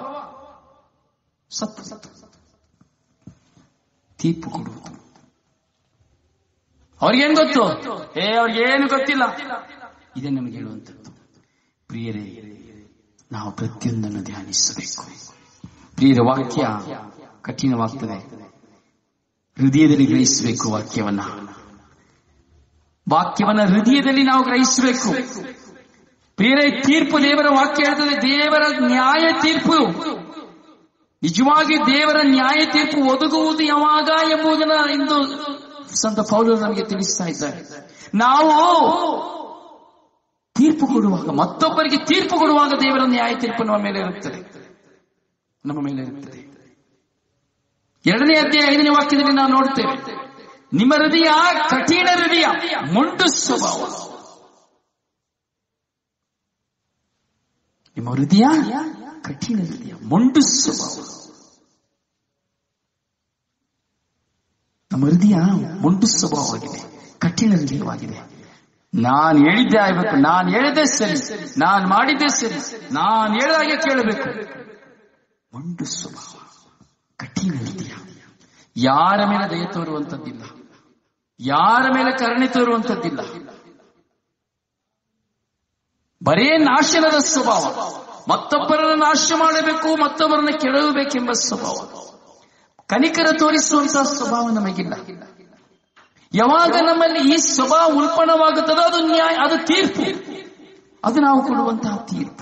ಸತ್ತು ತೀರ್ಪು ಕೊಡುವುದು ಅವ್ರಿಗೇನ್ ಗೊತ್ತು ಏ ಅವ್ರಿಗೇನು ಗೊತ್ತಿಲ್ಲ ಇದೇ ನಮಗೆ ಹೇಳುವಂಥದ್ದು ಪ್ರಿಯರೇ ನಾವು ಪ್ರತಿಯೊಂದನ್ನು ಧ್ಯಾನಿಸಬೇಕು ಪ್ರಿಯರ ವಾಕ್ಯ ಕಠಿಣವಾಗ್ತದೆ ಹೃದಯದಲ್ಲಿ ಗ್ರಹಿಸಬೇಕು ವಾಕ್ಯವನ್ನ ವಾಕ್ಯವನ್ನ ಹೃದಯದಲ್ಲಿ ನಾವು ಗ್ರಹಿಸಬೇಕು ಪ್ರಿಯರೇ ತೀರ್ಪು ದೇವರ ವಾಕ್ಯ ಹೇಳ್ತದೆ ದೇವರ ನ್ಯಾಯ ತೀರ್ಪು ನಿಜವಾಗಿ ದೇವರ ನ್ಯಾಯ ತೀರ್ಪು ಒದಗುವುದು ಯಾವಾಗ ಎಂಬುದನ್ನ ಇಂದು ಸಂತ ಪೌಲರು ನಮಗೆ ತಿಳಿಸ್ತಾ ಇದ್ದಾರೆ ನಾವು ತೀರ್ಪು ಕೊಡುವಾಗ ಮತ್ತೊಬ್ಬರಿಗೆ ತೀರ್ಪು ಕೊಡುವಾಗ ದೇವರ ನ್ಯಾಯ ತೀರ್ಪು ನಮ್ಮ ಮೇಲೆ ಇರುತ್ತದೆ ನಮ್ಮ ಮೇಲೆ ಇರುತ್ತದೆ ಎರಡನೇ ಅಧ್ಯಾಯ ಐದನೇ ವಾಕ್ಯದಲ್ಲಿ ನಾವು ನೋಡ್ತೇವೆ ನಿಮ್ಮ ಹೃದಯ ಕಠಿಣ ಹೃದಯ ಮೊಂಡು ಸ್ವಭಾವ ನಿಮ್ಮ ಹೃದಯ ಕಠಿಣ ಹೃದಯ ಮೊಂಡು ಸ್ವಭಾವ ನಮ್ಮ ಹೃದಯ ಮೊಂಡು ಸ್ವಭಾವವಾಗಿದೆ ಕಠಿಣ ಹೃದಯವಾಗಿದೆ ನಾನು ಹೇಳಿದ್ದೆ ಆಗ್ಬೇಕು ನಾನು ಹೇಳಿದ್ದೆ ಸರಿ ನಾನು ಮಾಡಿದ್ದೆ ಸರಿ ನಾನು ಹೇಳಿದಾಗೆ ಕೇಳಬೇಕು ಮೊಂಡು ಸ್ವಭಾವ ಕಠಿಣ ಹೃದಯ ಯಾರ ಮೇಲೆ ದಯ ತೋರುವಂತದ್ದಿಲ್ಲ ಯಾರ ಮೇಲೆ ಕರುಣೆ ತೋರುವಂತದ್ದಿಲ್ಲ ಬರೇ ನಾಶನದ ಸ್ವಭಾವ ಮತ್ತೊಬ್ಬರನ್ನು ನಾಶ ಮಾಡಬೇಕು ಮತ್ತೊಬ್ಬರನ್ನು ಕೆಡವಬೇಕೆಂಬ ಸ್ವಭಾವ ಕನಿಕರ ತೋರಿಸುವಂತಹ ಸ್ವಭಾವ ನಮಗಿಲ್ಲ ಯಾವಾಗ ನಮ್ಮಲ್ಲಿ ಈ ಸ್ವಭಾವ ಉಲ್ಪಣವಾಗುತ್ತದೋ ಅದು ನ್ಯಾಯ ಅದು ತೀರ್ಪು ಅದು ನಾವು ಕೊಡುವಂತಹ ತೀರ್ಪು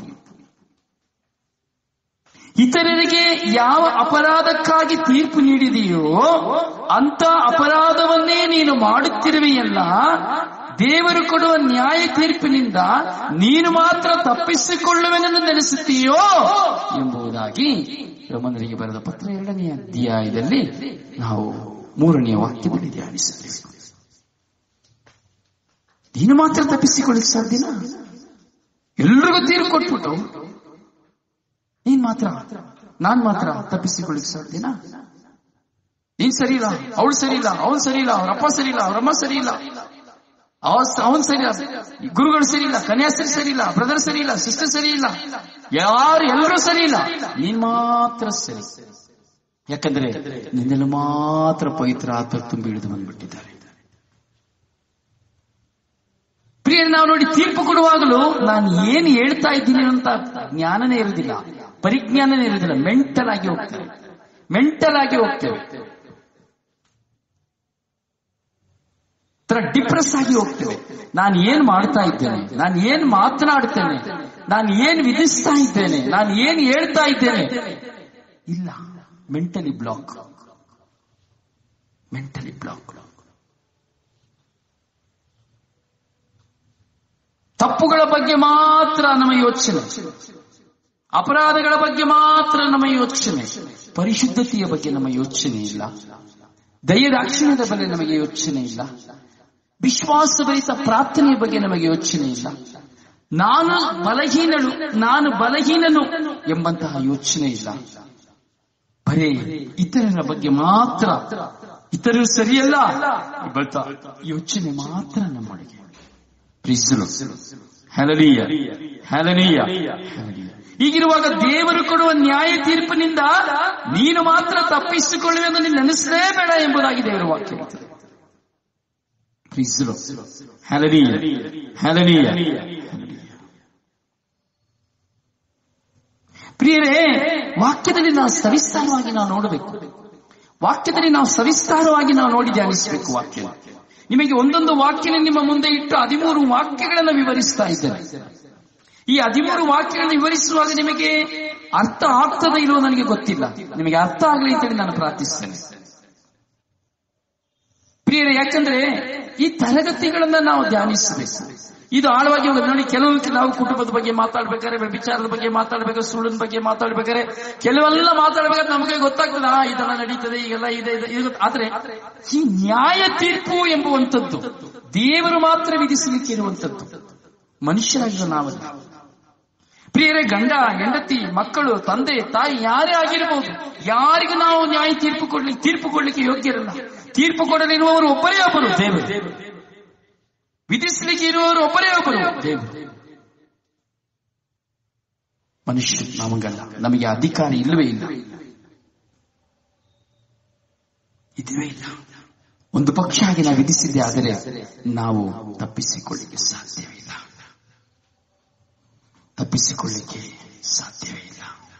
ಇತರರಿಗೆ ಯಾವ ಅಪರಾಧಕ್ಕಾಗಿ ತೀರ್ಪು ನೀಡಿದೆಯೋ ಅಂತ ಅಪರಾಧವನ್ನೇ ನೀನು ಮಾಡುತ್ತಿರುವೆಯಲ್ಲ ದೇವರು ಕೊಡುವ ನ್ಯಾಯ ತೀರ್ಪಿನಿಂದ ನೀನು ಮಾತ್ರ ತಪ್ಪಿಸಿಕೊಳ್ಳುವೆನೆಂದು ನೆನೆಸುತ್ತೀಯೋ ಎಂಬುದಾಗಿ ರೋಮನರಿಗೆ ಬರೆದ ಪತ್ರ ಎರಡನೆಯ ಅಧ್ಯಾಯದಲ್ಲಿ ನಾವು ಮೂರನೆಯ ವಾಕ್ಯದಲ್ಲಿ ಧ್ಯಾನಿಸಬೇಕು ನೀನು ಮಾತ್ರ ತಪ್ಪಿಸಿಕೊಳ್ಳಿಕ್ಕೆ ಸಾಧ್ಯನಾ ಎಲ್ರಿಗೂ ತೀರ್ಪು ಕೊಟ್ಬಿಟ್ಟು ನೀನ್ ಮಾತ್ರ ನಾನ್ ಮಾತ್ರ ತಪ್ಪಿಸಿಕೊಳ್ಳಿಕ್ಕೆ ಸಾಧ್ಯನಾ ನೀನ್ ಸರಿ ಇಲ್ಲ ಅವಳು ಸರಿ ಇಲ್ಲ ಅವನು ಸರಿ ಇಲ್ಲ ಅವ್ರ ಅಪ್ಪ ಸರಿ ಇಲ್ಲ ಅವ್ರಮ್ಮ ಸರಿ ಇಲ್ಲ ಅವನ್ ಸರಿ ಇಲ್ಲ ಗುರುಗಳು ಸರಿ ಇಲ್ಲ ಕನ್ಯಾಸ್ತ್ರಿ ಸರಿ ಇಲ್ಲ ಬ್ರದರ್ ಸರಿ ಇಲ್ಲ ಸಿಸ್ಟರ್ ಸರಿ ಇಲ್ಲ ಯಾರು ಎಲ್ಲರೂ ಸರಿ ಇಲ್ಲ ನೀನ್ ಮಾತ್ರ ಸರಿ ಯಾಕಂದ್ರೆ ನಿನ್ನಲ್ಲಿ ಮಾತ್ರ ಪವಿತ್ರ ಆತ್ಮ ತುಂಬಿ ಇಳಿದು ಬಂದ್ಬಿಟ್ಟಿದ್ದಾರೆ ಪ್ರಿಯ ನಾವು ನೋಡಿ ತೀರ್ಪು ಕೊಡುವಾಗಲೂ ನಾನು ಏನು ಹೇಳ್ತಾ ಇದ್ದೀನಿ ಅಂತ ಜ್ಞಾನನೇ ಇರುವುದಿಲ್ಲ ಪರಿಜ್ಞಾನನೇ ಇರುವುದಿಲ್ಲ ಮೆಂಟಲ್ ಆಗಿ ಹೋಗ್ತೇವೆ ಮೆಂಟಲ್ ಆಗಿ ಹೋಗ್ತೇವೆ ತರ ಡಿಪ್ರೆಸ್ ಆಗಿ ಹೋಗ್ತೇವೆ ನಾನು ಏನ್ ಮಾಡ್ತಾ ಇದ್ದೇನೆ ನಾನು ಏನ್ ಮಾತನಾಡ್ತೇನೆ ನಾನು ಏನ್ ವಿಧಿಸ್ತಾ ಇದ್ದೇನೆ ನಾನು ಏನ್ ಹೇಳ್ತಾ ಇದ್ದೇನೆ ಇಲ್ಲ ಮೆಂಟಲಿ ಬ್ಲಾಕ್ ಮೆಂಟಲಿ ಬ್ಲಾಕ್ ತಪ್ಪುಗಳ ಬಗ್ಗೆ ಮಾತ್ರ ನಮ್ಮ ಯೋಚನೆ ಅಪರಾಧಗಳ ಬಗ್ಗೆ ಮಾತ್ರ ನಮ್ಮ ಯೋಚನೆ ಪರಿಶುದ್ಧತೆಯ ಬಗ್ಗೆ ನಮ್ಮ ಯೋಚನೆ ಇಲ್ಲ ದಯದಾಕ್ಷಿಣ್ಯದ ಬಗ್ಗೆ ನಮಗೆ ಯೋಚನೆ ಇಲ್ಲ ವಿಶ್ವಾಸಭರಿತ ಪ್ರಾರ್ಥನೆಯ ಬಗ್ಗೆ ನಮಗೆ ಯೋಚನೆ ಇಲ್ಲ ನಾನು ಬಲಹೀನಳು ನಾನು ಬಲಹೀನನು ಎಂಬಂತಹ ಯೋಚನೆ ಇಲ್ಲ ಬರೇ ಇತರರ ಬಗ್ಗೆ ಮಾತ್ರ ಇತರರು ಸರಿಯಲ್ಲ ಎಂಬಂತ ಯೋಚನೆ ಮಾತ್ರ ನಮ್ಮೊಳಗೆ ಪ್ರೀಸಲು ಹಲನೀಯ ಹಲನೀಯ ಹೀಗಿರುವಾಗ ದೇವರು ಕೊಡುವ ನ್ಯಾಯ ತೀರ್ಪಿನಿಂದ ನೀನು ಮಾತ್ರ ತಪ್ಪಿಸಿಕೊಳ್ಳುವೆ ಎಂದು ನೀನು ನೆನೆಸಲೇಬೇಡ ಎಂಬುದಾಗಿ ದೇವರ ವಾಕ್ಯ ಹೇಳ್ತದೆ ಪ್ರೀಸಲು ಹಲನೀಯ ಹಲನೀಯ ಪ್ರಿಯರೇ ವಾಕ್ಯದಲ್ಲಿ ನಾವು ಸವಿಸ್ತಾರವಾಗಿ ನಾವು ನೋಡಬೇಕು ವಾಕ್ಯದಲ್ಲಿ ನಾವು ಸವಿಸ್ತಾರವಾಗಿ ನಾವು ನೋಡಿ ಧ್ಯಾನಿಸಬೇಕು ವಾಕ್ಯ ನಿಮಗೆ ಒಂದೊಂದು ವಾಕ್ಯನ ನಿಮ್ಮ ಮುಂದೆ ಇಟ್ಟು ಹದಿಮೂರು ವಾಕ್ಯಗಳನ್ನು ವಿವರಿಸ್ತಾ ಇದ್ದೇನೆ ಈ ಹದಿಮೂರು ವಾಕ್ಯಗಳನ್ನು ವಿವರಿಸುವಾಗ ನಿಮಗೆ ಅರ್ಥ ಆಗ್ತದ ಇಲ್ಲವೋ ನನಗೆ ಗೊತ್ತಿಲ್ಲ ನಿಮಗೆ ಅರ್ಥ ಆಗಲಿ ಅಂತೇಳಿ ನಾನು ಪ್ರಾರ್ಥಿಸ್ತೇನೆ ಪ್ರಿಯರೇ ಯಾಕಂದ್ರೆ ಈ ತರಗತಿಗಳನ್ನ ನಾವು ಧ್ಯಾನಿಸಬೇಕು ಇದು ಆಳವಾಗಿ ಹೋಗೋದು ನೋಡಿ ಕೆಲವು ನಾವು ಕುಟುಂಬದ ಬಗ್ಗೆ ಮಾತಾಡ್ಬೇಕಾದ್ರೆ ವಿಚಾರದ ಬಗ್ಗೆ ಮಾತಾಡ್ಬೇಕಾದ್ರೆ ಸುಳ್ಳಿನ ಬಗ್ಗೆ ಮಾತಾಡ್ಬೇಕಾದ್ರೆ ಕೆಲವೆಲ್ಲ ಮಾತಾಡ್ಬೇಕಾದ್ರೆ ನಮಗೆ ಗೊತ್ತಾಗ್ತದೆ ಆ ಇದೆಲ್ಲ ನಡೀತದೆ ಈಗೆಲ್ಲ ಇದೆ ಇದೆ ಇದು ಆದ್ರೆ ಈ ನ್ಯಾಯ ತೀರ್ಪು ಎಂಬುವಂಥದ್ದು ದೇವರು ಮಾತ್ರ ವಿಧಿಸಲಿಕ್ಕೆ ಇರುವಂಥದ್ದು ಮನುಷ್ಯರಾಗಿರೋ ನಾವಲ್ಲ ಪ್ರಿಯರೇ ಗಂಡ ಹೆಂಡತಿ ಮಕ್ಕಳು ತಂದೆ ತಾಯಿ ಯಾರೇ ಆಗಿರಬಹುದು ಯಾರಿಗೂ ನಾವು ನ್ಯಾಯ ತೀರ್ಪು ಕೊಡ್ಲಿಕ್ಕೆ ತೀರ್ಪು ಕೊಡ್ಲಿಕ್ಕೆ ಯೋಗ್ಯರಲ್ಲ ತೀರ್ಪು ಕೊಡಲಿರುವವರು ಒಬ್ಬರೇ ಒಬ್ಬರು ದೇವರು ವಿಧಿಸಲಿಕ್ಕೆ ಇರುವವರು ಒಬ್ಬರೇ ಒಬ್ಬರು ದೇವರು ಮನುಷ್ಯರು ನಮಗಲ್ಲ ನಮಗೆ ಅಧಿಕಾರ ಇಲ್ಲವೇ ಇಲ್ಲ ಇದುವೇ ಇಲ್ಲ ಒಂದು ಪಕ್ಷ ಆಗಿ ನಾವು ವಿಧಿಸಿದ್ದೆ ಆದರೆ ನಾವು ತಪ್ಪಿಸಿಕೊಳ್ಳಿಕ್ಕೆ ಸಾಧ್ಯವಿಲ್ಲ ತಪ್ಪಿಸಿಕೊಳ್ಳಿಕ್ಕೆ ಸಾಧ್ಯವೇ ಇಲ್ಲ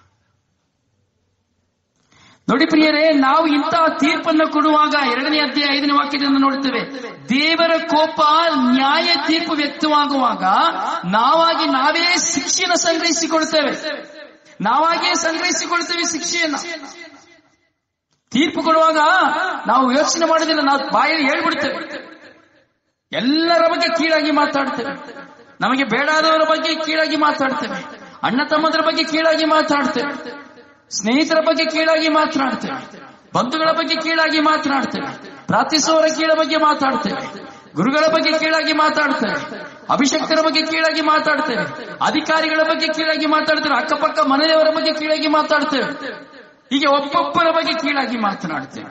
ನೋಡಿ ಪ್ರಿಯರೇ ನಾವು ಇಂತಹ ತೀರ್ಪನ್ನು ಕೊಡುವಾಗ ಎರಡನೇ ಅಧ್ಯಾಯ ಐದನೇ ವಾಕ್ಯದಿಂದ ನೋಡುತ್ತೇವೆ ದೇವರ ಕೋಪ ನ್ಯಾಯ ತೀರ್ಪು ವ್ಯಕ್ತವಾಗುವಾಗ ನಾವಾಗಿ ನಾವೇ ಶಿಕ್ಷೆಯನ್ನು ಸಂಗ್ರಹಿಸಿಕೊಳ್ತೇವೆ ನಾವಾಗಿಯೇ ಸಂಗ್ರಹಿಸಿಕೊಳ್ತೇವೆ ಶಿಕ್ಷೆಯನ್ನ ತೀರ್ಪು ಕೊಡುವಾಗ ನಾವು ಯೋಚನೆ ಮಾಡೋದಿಲ್ಲ ನಾವು ಬಾಯಲ್ಲಿ ಹೇಳ್ಬಿಡ್ತೇವೆ ಎಲ್ಲರ ಬಗ್ಗೆ ಕೀಳಾಗಿ ಮಾತಾಡ್ತೇವೆ ನಮಗೆ ಬೇಡಾದವರ ಬಗ್ಗೆ ಕೀಳಾಗಿ ಮಾತಾಡ್ತೇವೆ ಅಣ್ಣ ತಮ್ಮದರ ಬಗ್ಗೆ ಕೀಳಾಗಿ ಮಾತಾಡ್ತೇವೆ ಸ್ನೇಹಿತರ ಬಗ್ಗೆ ಕೀಳಾಗಿ ಮಾತನಾಡ್ತೇವೆ ಬಂಧುಗಳ ಬಗ್ಗೆ ಕೀಳಾಗಿ ಮಾತನಾಡ್ತೇವೆ ಪ್ರಾರ್ಥಿಸುವವರ ಕೀಳ ಬಗ್ಗೆ ಮಾತಾಡ್ತೇವೆ ಗುರುಗಳ ಬಗ್ಗೆ ಕೀಳಾಗಿ ಮಾತಾಡ್ತೇವೆ ಅಭಿಷಕ್ತರ ಬಗ್ಗೆ ಕೀಳಾಗಿ ಮಾತಾಡ್ತೇವೆ ಅಧಿಕಾರಿಗಳ ಬಗ್ಗೆ ಕೀಳಾಗಿ ಮಾತಾಡ್ತೇವೆ ಅಕ್ಕಪಕ್ಕ ಮನೆಯವರ ಬಗ್ಗೆ ಕೀಳಾಗಿ ಮಾತಾಡ್ತೇವೆ ಹೀಗೆ ಒಬ್ಬೊಬ್ಬರ ಬಗ್ಗೆ ಕೀಳಾಗಿ ಮಾತನಾಡ್ತೇವೆ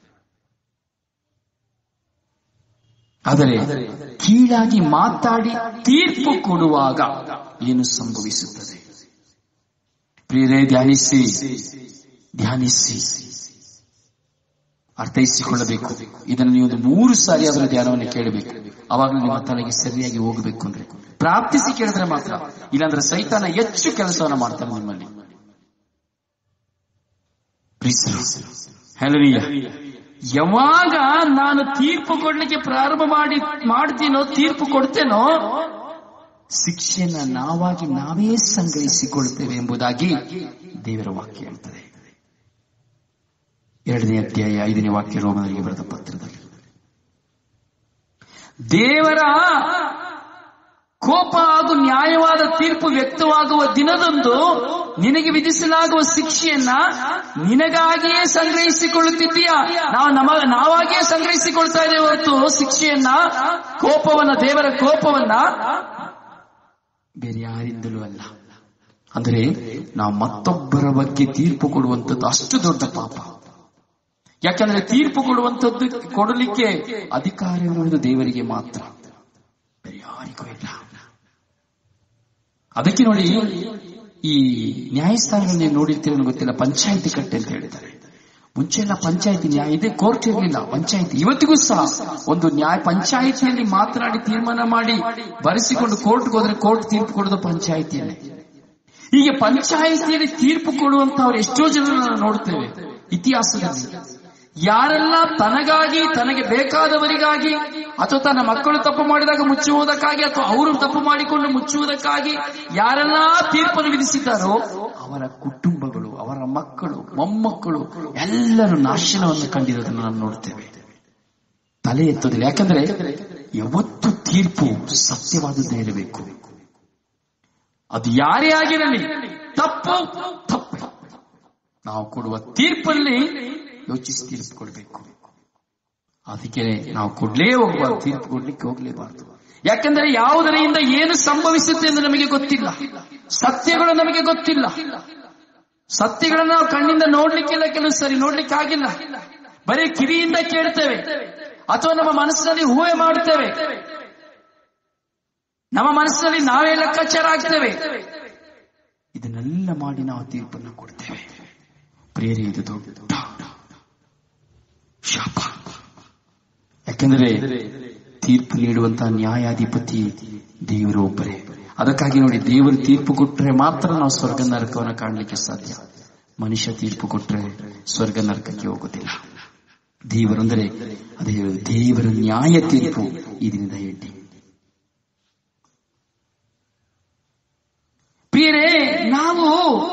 ಆದರೆ ಕೀಳಾಗಿ ಮಾತಾಡಿ ತೀರ್ಪು ಕೊಡುವಾಗ ಏನು ಸಂಭವಿಸುತ್ತದೆ ಪ್ರಿಯರೇ ಧ್ಯಾನಿಸಿ ಧ್ಯಾನಿಸಿ ಅರ್ಥೈಸಿಕೊಳ್ಳಬೇಕು ಇದನ್ನು ನೀವು ಒಂದು ಮೂರು ಸಾರಿ ಅದರ ಧ್ಯಾನವನ್ನು ಕೇಳಬೇಕು ಅವಾಗ ನಿಮ್ಮ ತಲೆಗೆ ಸರಿಯಾಗಿ ಹೋಗಬೇಕು ಅಂದ್ರೆ ಪ್ರಾರ್ಥಿಸಿ ಕೇಳಿದ್ರೆ ಮಾತ್ರ ಇಲ್ಲಾಂದ್ರೆ ಸೈತಾನ ಹೆಚ್ಚು ಕೆಲಸವನ್ನು ಮಾಡ್ತಾನೆ ನಿಮ್ಮಲ್ಲಿ ಹೆಲರಿಯ ಯಾವಾಗ ನಾನು ತೀರ್ಪು ಕೊಡ್ಲಿಕ್ಕೆ ಪ್ರಾರಂಭ ಮಾಡಿ ಮಾಡ್ತೀನೋ ತೀರ್ಪು ಕೊಡ್ತೇನೋ ಶಿಕ್ಷೆಯನ್ನ ನಾವಾಗಿ ನಾವೇ ಸಂಗ್ರಹಿಸಿಕೊಳ್ತೇವೆ ಎಂಬುದಾಗಿ ದೇವರ ವಾಕ್ಯ ಹೇಳ್ತದೆ ಎರಡನೇ ಅಧ್ಯಾಯ ಐದನೇ ವಾಕ್ಯ ರೋಮನಿಗೆ ಬರೆದ ಪತ್ರದಲ್ಲಿ ದೇವರ ಕೋಪ ಹಾಗೂ ನ್ಯಾಯವಾದ ತೀರ್ಪು ವ್ಯಕ್ತವಾಗುವ ದಿನದಂದು ನಿನಗೆ ವಿಧಿಸಲಾಗುವ ಶಿಕ್ಷೆಯನ್ನ ನಿನಗಾಗಿಯೇ ಸಂಗ್ರಹಿಸಿಕೊಳ್ಳುತ್ತಿದ್ದೀಯಾ ನಾವು ನಮ ನಾವಾಗಿಯೇ ಸಂಗ್ರಹಿಸಿಕೊಳ್ತಾ ಇದ್ದೇವೆ ಹೊರತು ಶಿಕ್ಷೆಯನ್ನ ಕೋಪವನ್ನ ದೇವರ ಕೋಪವನ್ನ ಬೇರೆ ಯಾರಿಂದಲೂ ಅಲ್ಲ ಅಂದರೆ ನಾವು ಮತ್ತೊಬ್ಬರ ಬಗ್ಗೆ ತೀರ್ಪು ಕೊಡುವಂಥದ್ದು ಅಷ್ಟು ದೊಡ್ಡ ಪಾಪ ಯಾಕಂದ್ರೆ ತೀರ್ಪು ಕೊಡುವಂಥದ್ದು ಕೊಡಲಿಕ್ಕೆ ಅಧಿಕಾರ ಇರುವುದು ದೇವರಿಗೆ ಮಾತ್ರ ಬೇರೆ ಯಾರಿಗೂ ಇಲ್ಲ ಅದಕ್ಕೆ ನೋಡಿ ಈ ನ್ಯಾಯಸ್ಥಾನಗಳು ನೀವು ನೋಡಿರ್ತೀರ ಗೊತ್ತಿಲ್ಲ ಪಂಚಾಯಿತಿ ಕಟ್ಟೆ ಅಂತ ಹೇಳಿದ್ದಾರೆ ಮುಂಚೆ ಎಲ್ಲ ಪಂಚಾಯತಿ ನ್ಯಾಯ ಇದೆ ಕೋರ್ಟ್ ಇರಲಿಲ್ಲ ಪಂಚಾಯತಿ ಇವತ್ತಿಗೂ ಸಹ ಒಂದು ನ್ಯಾಯ ಪಂಚಾಯಿತಿಯಲ್ಲಿ ಮಾತನಾಡಿ ತೀರ್ಮಾನ ಮಾಡಿ ಬರೆಸಿಕೊಂಡು ಕೋರ್ಟ್ಗೆ ಹೋದ್ರೆ ಕೋರ್ಟ್ ತೀರ್ಪು ಕೊಡೋದು ಪಂಚಾಯಿತಿಯಲ್ಲೇ ಹೀಗೆ ಪಂಚಾಯಿತಿಯಲ್ಲಿ ತೀರ್ಪು ಕೊಡುವಂತವ್ರು ಎಷ್ಟೋ ಜನ ನಾವು ನೋಡ್ತೇವೆ ಇತಿಹಾಸದಲ್ಲಿ ಯಾರೆಲ್ಲ ತನಗಾಗಿ ತನಗೆ ಬೇಕಾದವರಿಗಾಗಿ ಅಥವಾ ತನ್ನ ಮಕ್ಕಳು ತಪ್ಪು ಮಾಡಿದಾಗ ಮುಚ್ಚುವುದಕ್ಕಾಗಿ ಅಥವಾ ಅವರು ತಪ್ಪು ಮಾಡಿಕೊಂಡು ಮುಚ್ಚುವುದಕ್ಕಾಗಿ ಯಾರೆಲ್ಲ ತೀರ್ಪನ್ನು ವಿಧಿಸಿದ್ದಾರೋ ಅವರ ಕುಟುಂಬಗಳು ಅವರ ಮಕ್ಕಳು ಮೊಮ್ಮಕ್ಕಳು ಎಲ್ಲರೂ ನಾಶನವನ್ನು ಕಂಡಿರೋದನ್ನು ನಾವು ನೋಡ್ತೇವೆ ತಲೆ ಎತ್ತೋದಿಲ್ಲ ಯಾಕಂದ್ರೆ ಯಾವತ್ತು ತೀರ್ಪು ಸತ್ಯವಾದದ್ದೇ ಇರಬೇಕು ಅದು ಯಾರೇ ಆಗಿರಲಿ ತಪ್ಪು ತಪ್ಪು ನಾವು ಕೊಡುವ ತೀರ್ಪಲ್ಲಿ ಯೋಚಿಸಿ ತೀರ್ಪು ಕೊಡಬೇಕು ಅದಕ್ಕೆ ನಾವು ಕೊಡ್ಲೇ ಹೋಗ್ಬಾರ್ದು ತೀರ್ಪು ಕೊಡ್ಲಿಕ್ಕೆ ಹೋಗ್ಲೇಬಾರ್ದು ಯಾಕಂದ್ರೆ ಯಾವುದರಿಂದ ಏನು ಸಂಭವಿಸುತ್ತೆ ಎಂದು ನಮಗೆ ಗೊತ್ತಿಲ್ಲ ಸತ್ಯಗಳು ನಮಗೆ ಗೊತ್ತಿಲ್ಲ ಸತ್ಯಗಳನ್ನ ನಾವು ಕಣ್ಣಿಂದ ನೋಡ್ಲಿಕ್ಕಿಲ್ಲ ಕೆಲವು ಸರಿ ನೋಡ್ಲಿಕ್ಕೆ ಆಗಿಲ್ಲ ಬರೀ ಕಿವಿಯಿಂದ ಕೇಳ್ತೇವೆ ಅಥವಾ ನಮ್ಮ ಮನಸ್ಸಿನಲ್ಲಿ ಹೂವೆ ಮಾಡ್ತೇವೆ ನಮ್ಮ ಮನಸ್ಸಿನಲ್ಲಿ ನಾವೇ ಲೆಕ್ಕಾಚಾರ ಆಗ್ತೇವೆ ಇದನ್ನೆಲ್ಲ ಮಾಡಿ ನಾವು ತೀರ್ಪನ್ನು ಕೊಡ್ತೇವೆ ಪ್ರೇರಿ ಇದು ದೊಡ್ಡ ಶಾಪ ಯಾಕೆಂದರೆ ತೀರ್ಪು ನೀಡುವಂತಹ ನ್ಯಾಯಾಧಿಪತಿ ದೇವರು ಒಬ್ಬರೇ ಅದಕ್ಕಾಗಿ ನೋಡಿ ದೇವರು ತೀರ್ಪು ಕೊಟ್ಟರೆ ಮಾತ್ರ ನಾವು ಸ್ವರ್ಗ ನರಕವನ್ನು ಕಾಣಲಿಕ್ಕೆ ಸಾಧ್ಯ ಮನುಷ್ಯ ತೀರ್ಪು ಕೊಟ್ಟರೆ ಸ್ವರ್ಗ ನರಕಕ್ಕೆ ಹೋಗುದಿಲ್ಲ ದೇವರಂದರೆ ಅದೇ ಹೇಳುವುದು ದೇವರ ನ್ಯಾಯ ತೀರ್ಪು ಈ ದಿನದ ಹೆಡ್ಡಿ ಪ್ರಿಯರೇ ನಾವು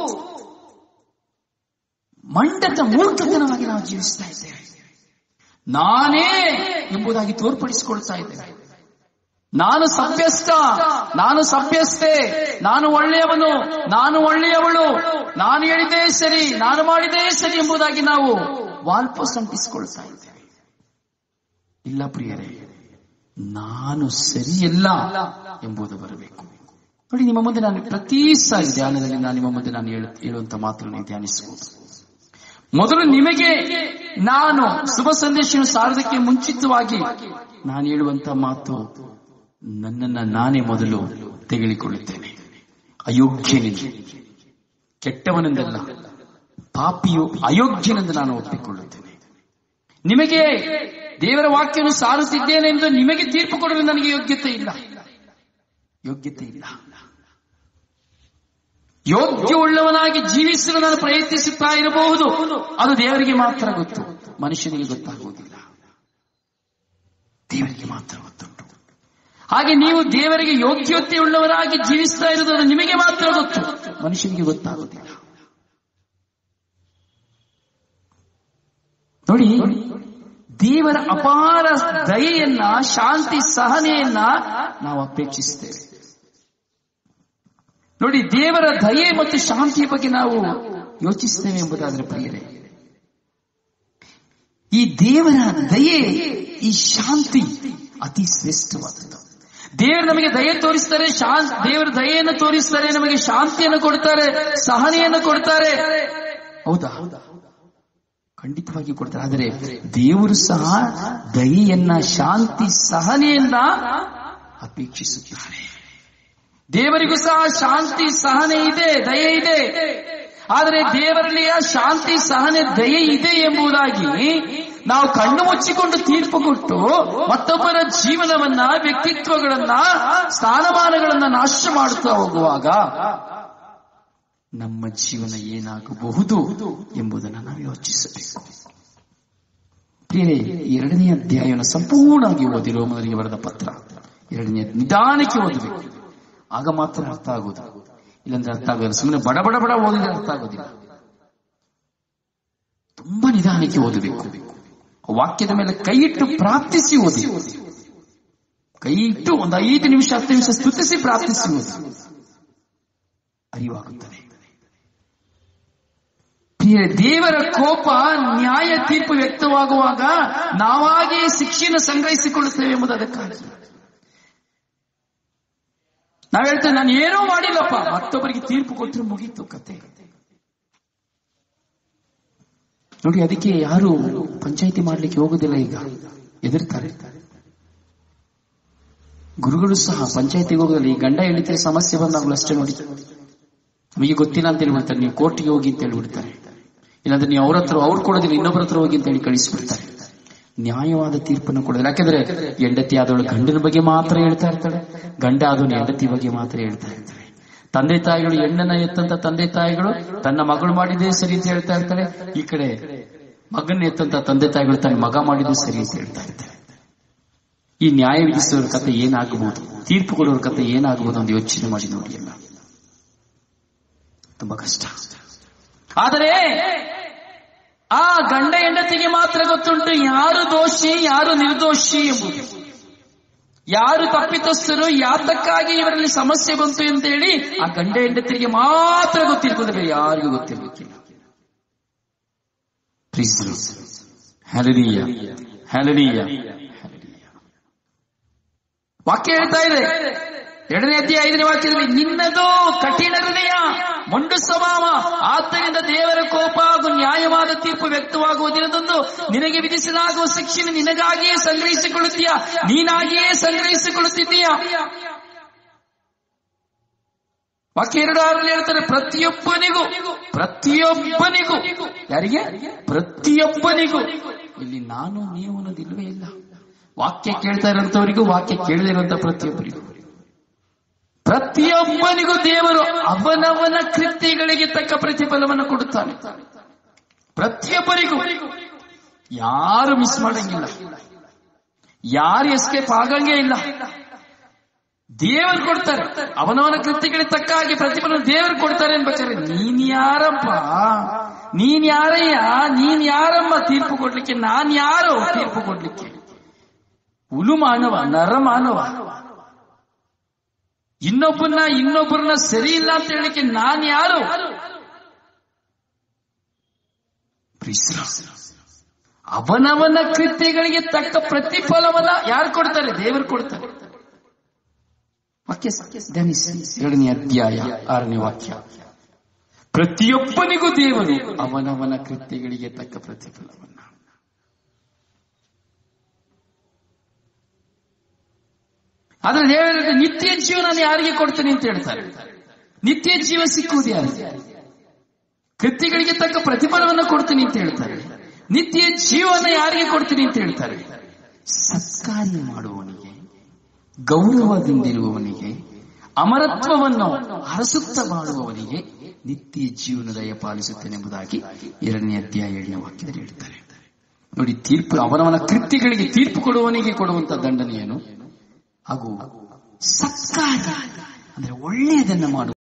ಮಂಡತ ಮೂರ್ಖತನವಾಗಿ ನಾವು ಜೀವಿಸ್ತಾ ಇದ್ದೇವೆ ನಾನೇ ಎಂಬುದಾಗಿ ತೋರ್ಪಡಿಸಿಕೊಳ್ತಾ ಇದ್ದೇವೆ ನಾನು ಸಭ್ಯಸ್ಥ ನಾನು ಸಭ್ಯಸ್ಥೆ ನಾನು ಒಳ್ಳೆಯವನು ನಾನು ಒಳ್ಳೆಯವಳು ನಾನು ಹೇಳಿದ್ದೇ ಸರಿ ನಾನು ಮಾಡಿದೇ ಸರಿ ಎಂಬುದಾಗಿ ನಾವು ವಾಲ್ಪೋಸ್ ಅಂಟಿಸಿಕೊಳ್ತಾ ಇದ್ದೇವೆ ಇಲ್ಲ ಪ್ರಿಯರೇ ನಾನು ಸರಿಯಲ್ಲ ಎಂಬುದು ಬರಬೇಕು ನೋಡಿ ನಿಮ್ಮ ಮುಂದೆ ನಾನು ಪ್ರತಿ ಸಾರಿ ಧ್ಯಾನದಲ್ಲಿ ನಾನು ನಿಮ್ಮ ಮುಂದೆ ನಾನು ಹೇಳು- ಹೇಳುವಂತ ಮಾತನ್ನು ನೀವು ಧ್ಯಾನಿಸಬಹುದು ಮೊದಲು ನಿಮಗೆ ನಾನು ಶುಭ ಸಂದೇಶ ಸಾರೋದಕ್ಕೆ ಮುಂಚಿತವಾಗಿ ನಾನು ಹೇಳುವಂತ ಮಾತು ನನ್ನನ್ನ ನಾನೇ ಮೊದಲು ತೆಗೆದುಕೊಳ್ಳುತ್ತೇನೆ ಅಯೋಗ್ಯನಿಂದ ಕೆಟ್ಟವನೆಂದಲ್ಲ ಪಾಪಿಯು ಅಯೋಗ್ಯನೆಂದು ನಾನು ಒಪ್ಪಿಕೊಳ್ಳುತ್ತೇನೆ ನಿಮಗೆ ದೇವರ ವಾಕ್ಯವನ್ನು ಸಾರುತ್ತಿದ್ದೇನೆ ಎಂದು ನಿಮಗೆ ತೀರ್ಪು ಕೊಡಲು ನನಗೆ ಯೋಗ್ಯತೆ ಇಲ್ಲ ಯೋಗ್ಯತೆ ಇಲ್ಲ ಯೋಗ್ಯ ಉಳ್ಳವನಾಗಿ ಜೀವಿಸಲು ನಾನು ಪ್ರಯತ್ನಿಸುತ್ತಾ ಇರಬಹುದು ಅದು ದೇವರಿಗೆ ಮಾತ್ರ ಗೊತ್ತು ಮನುಷ್ಯನಿಗೆ ಗೊತ್ತಾಗುವುದಿಲ್ಲ ದೇವರಿಗೆ ಮಾತ್ರ ಗೊತ್ತುಂಟು ಹಾಗೆ ನೀವು ದೇವರಿಗೆ ಯೋಗ್ಯತೆ ಉಳ್ಳವರಾಗಿ ಜೀವಿಸ್ತಾ ಇರುವುದು ಅದು ನಿಮಗೆ ಮಾತ್ರ ಗೊತ್ತು ಮನುಷ್ಯನಿಗೆ ಗೊತ್ತಾಗುವುದಿಲ್ಲ ನೋಡಿ ದೇವರ ಅಪಾರ ದಯೆಯನ್ನ ಶಾಂತಿ ಸಹನೆಯನ್ನ ನಾವು ಅಪೇಕ್ಷಿಸ್ತೇವೆ ನೋಡಿ ದೇವರ ದಯೆ ಮತ್ತು ಶಾಂತಿಯ ಬಗ್ಗೆ ನಾವು ಯೋಚಿಸ್ತೇವೆ ಎಂಬುದಾದ್ರೆ ಪ್ರಿಯರೇ ಈ ದೇವರ ದಯೆ ಈ ಶಾಂತಿ ಅತಿ ಶ್ರೇಷ್ಠವಾದದ್ದು ದೇವರು ನಮಗೆ ದಯೆ ತೋರಿಸ್ತಾರೆ ಶಾಂತಿ ದೇವರ ದಯೆಯನ್ನು ತೋರಿಸ್ತಾರೆ ನಮಗೆ ಶಾಂತಿಯನ್ನು ಕೊಡ್ತಾರೆ ಸಹನೆಯನ್ನು ಕೊಡ್ತಾರೆ ಹೌದಾ ಖಂಡಿತವಾಗಿ ಕೊಡ್ತಾರೆ ಆದರೆ ದೇವರು ಸಹ ದಯೆಯನ್ನ ಶಾಂತಿ ಸಹನೆಯನ್ನ ಅಪೇಕ್ಷಿಸುತ್ತಾರೆ ದೇವರಿಗೂ ಸಹ ಶಾಂತಿ ಸಹನೆ ಇದೆ ದಯೆ ಇದೆ ಆದರೆ ದೇವರಲ್ಲಿಯ ಶಾಂತಿ ಸಹನೆ ದಯೆ ಇದೆ ಎಂಬುದಾಗಿ ನಾವು ಕಣ್ಣು ಮುಚ್ಚಿಕೊಂಡು ತೀರ್ಪು ಕೊಟ್ಟು ಮತ್ತೊಬ್ಬರ ಜೀವನವನ್ನ ವ್ಯಕ್ತಿತ್ವಗಳನ್ನ ಸ್ಥಾನಮಾನಗಳನ್ನ ನಾಶ ಮಾಡುತ್ತಾ ಹೋಗುವಾಗ ನಮ್ಮ ಜೀವನ ಏನಾಗಬಹುದು ಎಂಬುದನ್ನು ನಾವು ಯೋಚಿಸಬೇಕು ಪ್ರಿಯರೇ ಎರಡನೇ ಅಧ್ಯಾಯವನ್ನು ಸಂಪೂರ್ಣವಾಗಿ ಓದಿ ರೋಮನರಿಗೆ ಬರೆದ ಪತ್ರ ಎರಡನೇ ನಿಧಾನಕ್ಕೆ ಓದಬೇಕು ಆಗ ಮಾತ್ರ ಅರ್ಥ ಆಗುವುದು ಇಲ್ಲಂದ್ರೆ ಅರ್ಥ ಆಗೋದಿಲ್ಲ ಸುಮ್ಮನೆ ಬಡ ಬಡ ಬಡ ಓದಿದ್ರೆ ಅರ್ಥ ಆಗೋದಿಲ್ಲ ತುಂಬಾ ನಿಧಾನಕ್ಕೆ ಓದಬೇಕು ವಾಕ್ಯದ ಮೇಲೆ ಕೈ ಇಟ್ಟು ಪ್ರಾರ್ಥಿಸಿ ಓದಿ ಕೈ ಇಟ್ಟು ಒಂದು ಐದು ನಿಮಿಷ ಹತ್ತು ನಿಮಿಷ ಸ್ತುತಿಸಿ ಪ್ರಾರ್ಥಿಸಿ ಓದಿ ಅರಿವಾಗುತ್ತದೆ ಪ್ರಿಯ ದೇವರ ಕೋಪ ನ್ಯಾಯ ತೀರ್ಪು ವ್ಯಕ್ತವಾಗುವಾಗ ನಾವಾಗೇ ಶಿಕ್ಷೆಯನ್ನು ಸಂಗ್ರಹಿಸಿಕೊಳ್ಳುತ್ತೇವೆ ಎಂಬುದು ಅದಕ್ಕಾಗಿ ನಾವ್ ಹೇಳ್ತೇವೆ ನಾನು ಏನೂ ಮಾಡಿಲ್ಲಪ್ಪ ಮತ್ತೊಬ್ಬರಿಗೆ ತೀರ್ಪು ಕೊಟ್ಟರೆ ಮುಗೀತು ಕತೆ ನೋಡಿ ಅದಕ್ಕೆ ಯಾರು ಪಂಚಾಯಿತಿ ಮಾಡ್ಲಿಕ್ಕೆ ಹೋಗುದಿಲ್ಲ ಈಗ ಎದುರ್ತಾರೆ ಗುರುಗಳು ಸಹ ಪಂಚಾಯತಿಗೆ ಹೋಗೋದಿಲ್ಲ ಈ ಗಂಡ ಹೇಳಿದ್ರೆ ಸಮಸ್ಯೆ ಬಂದಾಗಲೂ ಅಷ್ಟೇ ನೋಡಿ ನಮಗೆ ಗೊತ್ತಿಲ್ಲ ಅಂತ ಹೇಳ್ಬಿಡ್ತಾರೆ ನೀವು ಕೋರ್ಟಿಗೆ ಹೋಗಿ ಅಂತ ಹೇಳ್ಬಿಡ್ತಾರೆ ಇಲ್ಲಾಂದ್ರೆ ನೀವು ಅವ್ರ ಹತ್ರ ಅವ್ರು ಕೊಡೋದಿಲ್ಲ ಇನ್ನೊಬ್ಬರ ಹತ್ರ ಹೋಗಿ ಅಂತ ಹೇಳಿ ಕಳಿಸ್ಬಿಡ್ತಾರೆ ನ್ಯಾಯವಾದ ತೀರ್ಪನ್ನು ಕೊಡೋದಿಲ್ಲ ಯಾಕಂದ್ರೆ ಹೆಂಡತಿ ಆದವಳು ಗಂಡನ ಬಗ್ಗೆ ಮಾತ್ರ ಹೇಳ್ತಾ ಇರ್ತಾಳೆ ಗಂಡ ಆದವನು ಹೆಂಡತಿ ಬಗ್ಗೆ ಮಾತ್ರ ಹೇಳ್ತಾ ಇರ್ತಾಳೆ ತಂದೆ ತಾಯಿಗಳು ಹೆಣ್ಣನ್ನ ಎತ್ತಂತ ತಂದೆ ತಾಯಿಗಳು ತನ್ನ ಮಗಳು ಮಾಡಿದೇ ಸರಿ ಅಂತ ಹೇಳ್ತಾ ಇರ್ತಾಳೆ ಈ ಕಡೆ ಮಗನ್ನ ಎತ್ತಂತ ತಂದೆ ತಾಯಿಗಳು ತನ್ನ ಮಗ ಮಾಡಿದ್ದು ಸರಿ ಅಂತ ಹೇಳ್ತಾ ಇರ್ತಾರೆ ಈ ನ್ಯಾಯ ವಿಧಿಸುವವರ ಕತೆ ಏನಾಗಬಹುದು ತೀರ್ಪು ಕೊಡುವವರ ಕತೆ ಏನಾಗಬಹುದು ಅಂತ ಯೋಚನೆ ಮಾಡಿ ನೋಡಿ ಎಲ್ಲ ತುಂಬಾ ಕಷ್ಟ ಆದರೆ ಆ ಗಂಡ ಹೆಂಡತಿಗೆ ಮಾತ್ರ ಗೊತ್ತುಂಟು ಯಾರು ದೋಷಿ ಯಾರು ನಿರ್ದೋಷಿ ಎಂಬುದು ಯಾರು ತಪ್ಪಿತಸ್ಥರು ಯಾತಕ್ಕಾಗಿ ಇವರಲ್ಲಿ ಸಮಸ್ಯೆ ಬಂತು ಅಂತ ಹೇಳಿ ಆ ಗಂಡ ಹೆಂಡತಿಗೆ ಮಾತ್ರ ಗೊತ್ತಿರ್ತದೆ ಬೇರೆ ಯಾರಿಗೂ ಗೊತ್ತಿರಲಿಕ್ಕಿಲ್ಲ ಹ್ಯಾಲರಿಯ ಹ್ಯಾಲರಿಯ ವಾಕ್ಯ ಹೇಳ್ತಾ ಇದೆ ಎರಡನೇ ಅಧ್ಯಾಯ ಐದನೇ ವಾಕ್ಯದಲ್ಲಿ ನಿನ್ನದು ಕಠಿಣ ಹೃದಯ ಮೊಂಡು ಸ್ವಭಾವ ಆದ್ದರಿಂದ ದೇವರ ಕೋಪ ಹಾಗೂ ನ್ಯಾಯವಾದ ತೀರ್ಪು ವ್ಯಕ್ತವಾಗುವ ದಿನದಂದು ನಿನಗೆ ವಿಧಿಸಲಾಗುವ ಶಿಕ್ಷೆ ನಿನಗಾಗಿಯೇ ಸಂಗ್ರಹಿಸಿಕೊಳ್ಳುತ್ತೀಯ ನೀನಾಗಿಯೇ ಸಂಗ್ರಹಿಸಿಕೊಳ್ಳುತ್ತಿದ್ದೀಯ ವಾಕ್ಯ ಎರಡು ಆರಲ್ಲಿ ಹೇಳ್ತಾರೆ ಪ್ರತಿಯೊಬ್ಬನಿಗೂ ಪ್ರತಿಯೊಬ್ಬನಿಗೂ ಯಾರಿಗೆ ಪ್ರತಿಯೊಬ್ಬನಿಗೂ ಇಲ್ಲಿ ನಾನು ನೀವು ಅನ್ನೋದಿಲ್ವೇ ಇಲ್ಲ ವಾಕ್ಯ ಕೇಳ್ತಾ ಇರೋಂಥವರಿಗೂ ವಾಕ್ಯ ಕೇಳದೇ ಇರುವಂತ ಪ್ರತಿಯೊಬ್ಬರಿಗೂ ಪ್ರತಿಯೊಬ್ಬನಿಗೂ ದೇವರು ಅವನವನ ಕೃತ್ಯಗಳಿಗೆ ತಕ್ಕ ಪ್ರತಿಫಲವನ್ನು ಕೊಡುತ್ತಾನೆ ಪ್ರತಿಯೊಬ್ಬರಿಗೂ ಯಾರು ಮಿಸ್ ಮಾಡಂಗಿಲ್ಲ ಯಾರು ಎಸ್ಕೇಪ್ ಆಗಂಗೇ ಇಲ್ಲ ದೇವರು ಕೊಡ್ತಾರೆ ಅವನವನ ಕೃತ್ಯಗಳಿಗೆ ತಕ್ಕ ಹಾಗೆ ಪ್ರತಿಫಲ ದೇವರು ಕೊಡ್ತಾರೆ ಅನ್ಬೇಕಾದ್ರೆ ನೀನ್ ಯಾರಪ್ಪ ನೀನ್ ಯಾರಯ್ಯ ನೀನ್ ಯಾರಮ್ಮ ತೀರ್ಪು ಕೊಡ್ಲಿಕ್ಕೆ ನಾನ್ ಯಾರು ತೀರ್ಪು ಕೊಡ್ಲಿಕ್ಕೆ ಹುಲು ಮಾನವ ನರ ಮಾನವ ಇನ್ನೊಬ್ಬನ್ನ ಇನ್ನೊಬ್ಬರನ್ನ ಸರಿ ಇಲ್ಲ ಅಂತ ಹೇಳಲಿಕ್ಕೆ ನಾನ್ ಯಾರು ಪ್ರೀಸ್ರ. ಅವನವನ ಕೃತ್ಯಗಳಿಗೆ ತಕ್ಕ ಪ್ರತಿಫಲವನ್ನ ಯಾರು ಕೊಡ್ತಾರೆ ದೇವರು ಕೊಡ್ತಾರೆ ವಾಕ್ಯ ಧ್ಯಾನಿಸಿ ಎರಡನೇ ಅಧ್ಯಾಯ ಆರನೇ ವಾಕ್ಯ ಪ್ರತಿಯೊಬ್ಬನಿಗೂ ದೇವರು ಅವನವನ ಕೃತ್ಯಗಳಿಗೆ ತಕ್ಕ ಪ್ರತಿಫಲವನ್ನ ಆದ್ರೆ ದೇವರ ನಿತ್ಯ ಜೀವ ನಾನು ಯಾರಿಗೆ ಕೊಡ್ತೇನೆ ಅಂತ ಹೇಳ್ತಾರೆ ನಿತ್ಯ ಜೀವ ಸಿಕ್ಕುವುದು ಯಾರಿಗೆ ಕೃತ್ಯಗಳಿಗೆ ತಕ್ಕ ಪ್ರತಿಫಲವನ್ನು ಕೊಡ್ತೀನಿ ಅಂತ ಹೇಳ್ತಾರೆ ನಿತ್ಯ ಜೀವನ ಯಾರಿಗೆ ಕೊಡ್ತೀನಿ ಅಂತ ಹೇಳ್ತಾರೆ ಸತ್ಕಾರ್ಯ ಮಾಡುವವನಿಗೆ ಗೌರವದಿಂದಿರುವವನಿಗೆ ಅಮರತ್ವವನ್ನು ಹರಸುತ್ತ ಮಾಡುವವನಿಗೆ ನಿತ್ಯ ಜೀವನ ದಯ ಪಾಲಿಸುತ್ತೇನೆಂಬುದಾಗಿ ಎರಡನೇ ಅಧ್ಯಾಯ ಏಳನೇ ವಾಕ್ಯದಲ್ಲಿ ಹೇಳ್ತಾರೆ ನೋಡಿ ತೀರ್ಪು ಅವನವನ ಕೃತ್ಯಗಳಿಗೆ ತೀರ್ಪು ಕೊಡುವವನಿಗೆ ಕೊಡುವಂತ ದಂಡನೆಯನ್ನು ಹಾಗೂ ಸತ್ಕಾರ್ಯ ಅಂದ್ರೆ ಒಳ್ಳೆಯದನ್ನ ಮಾಡುವ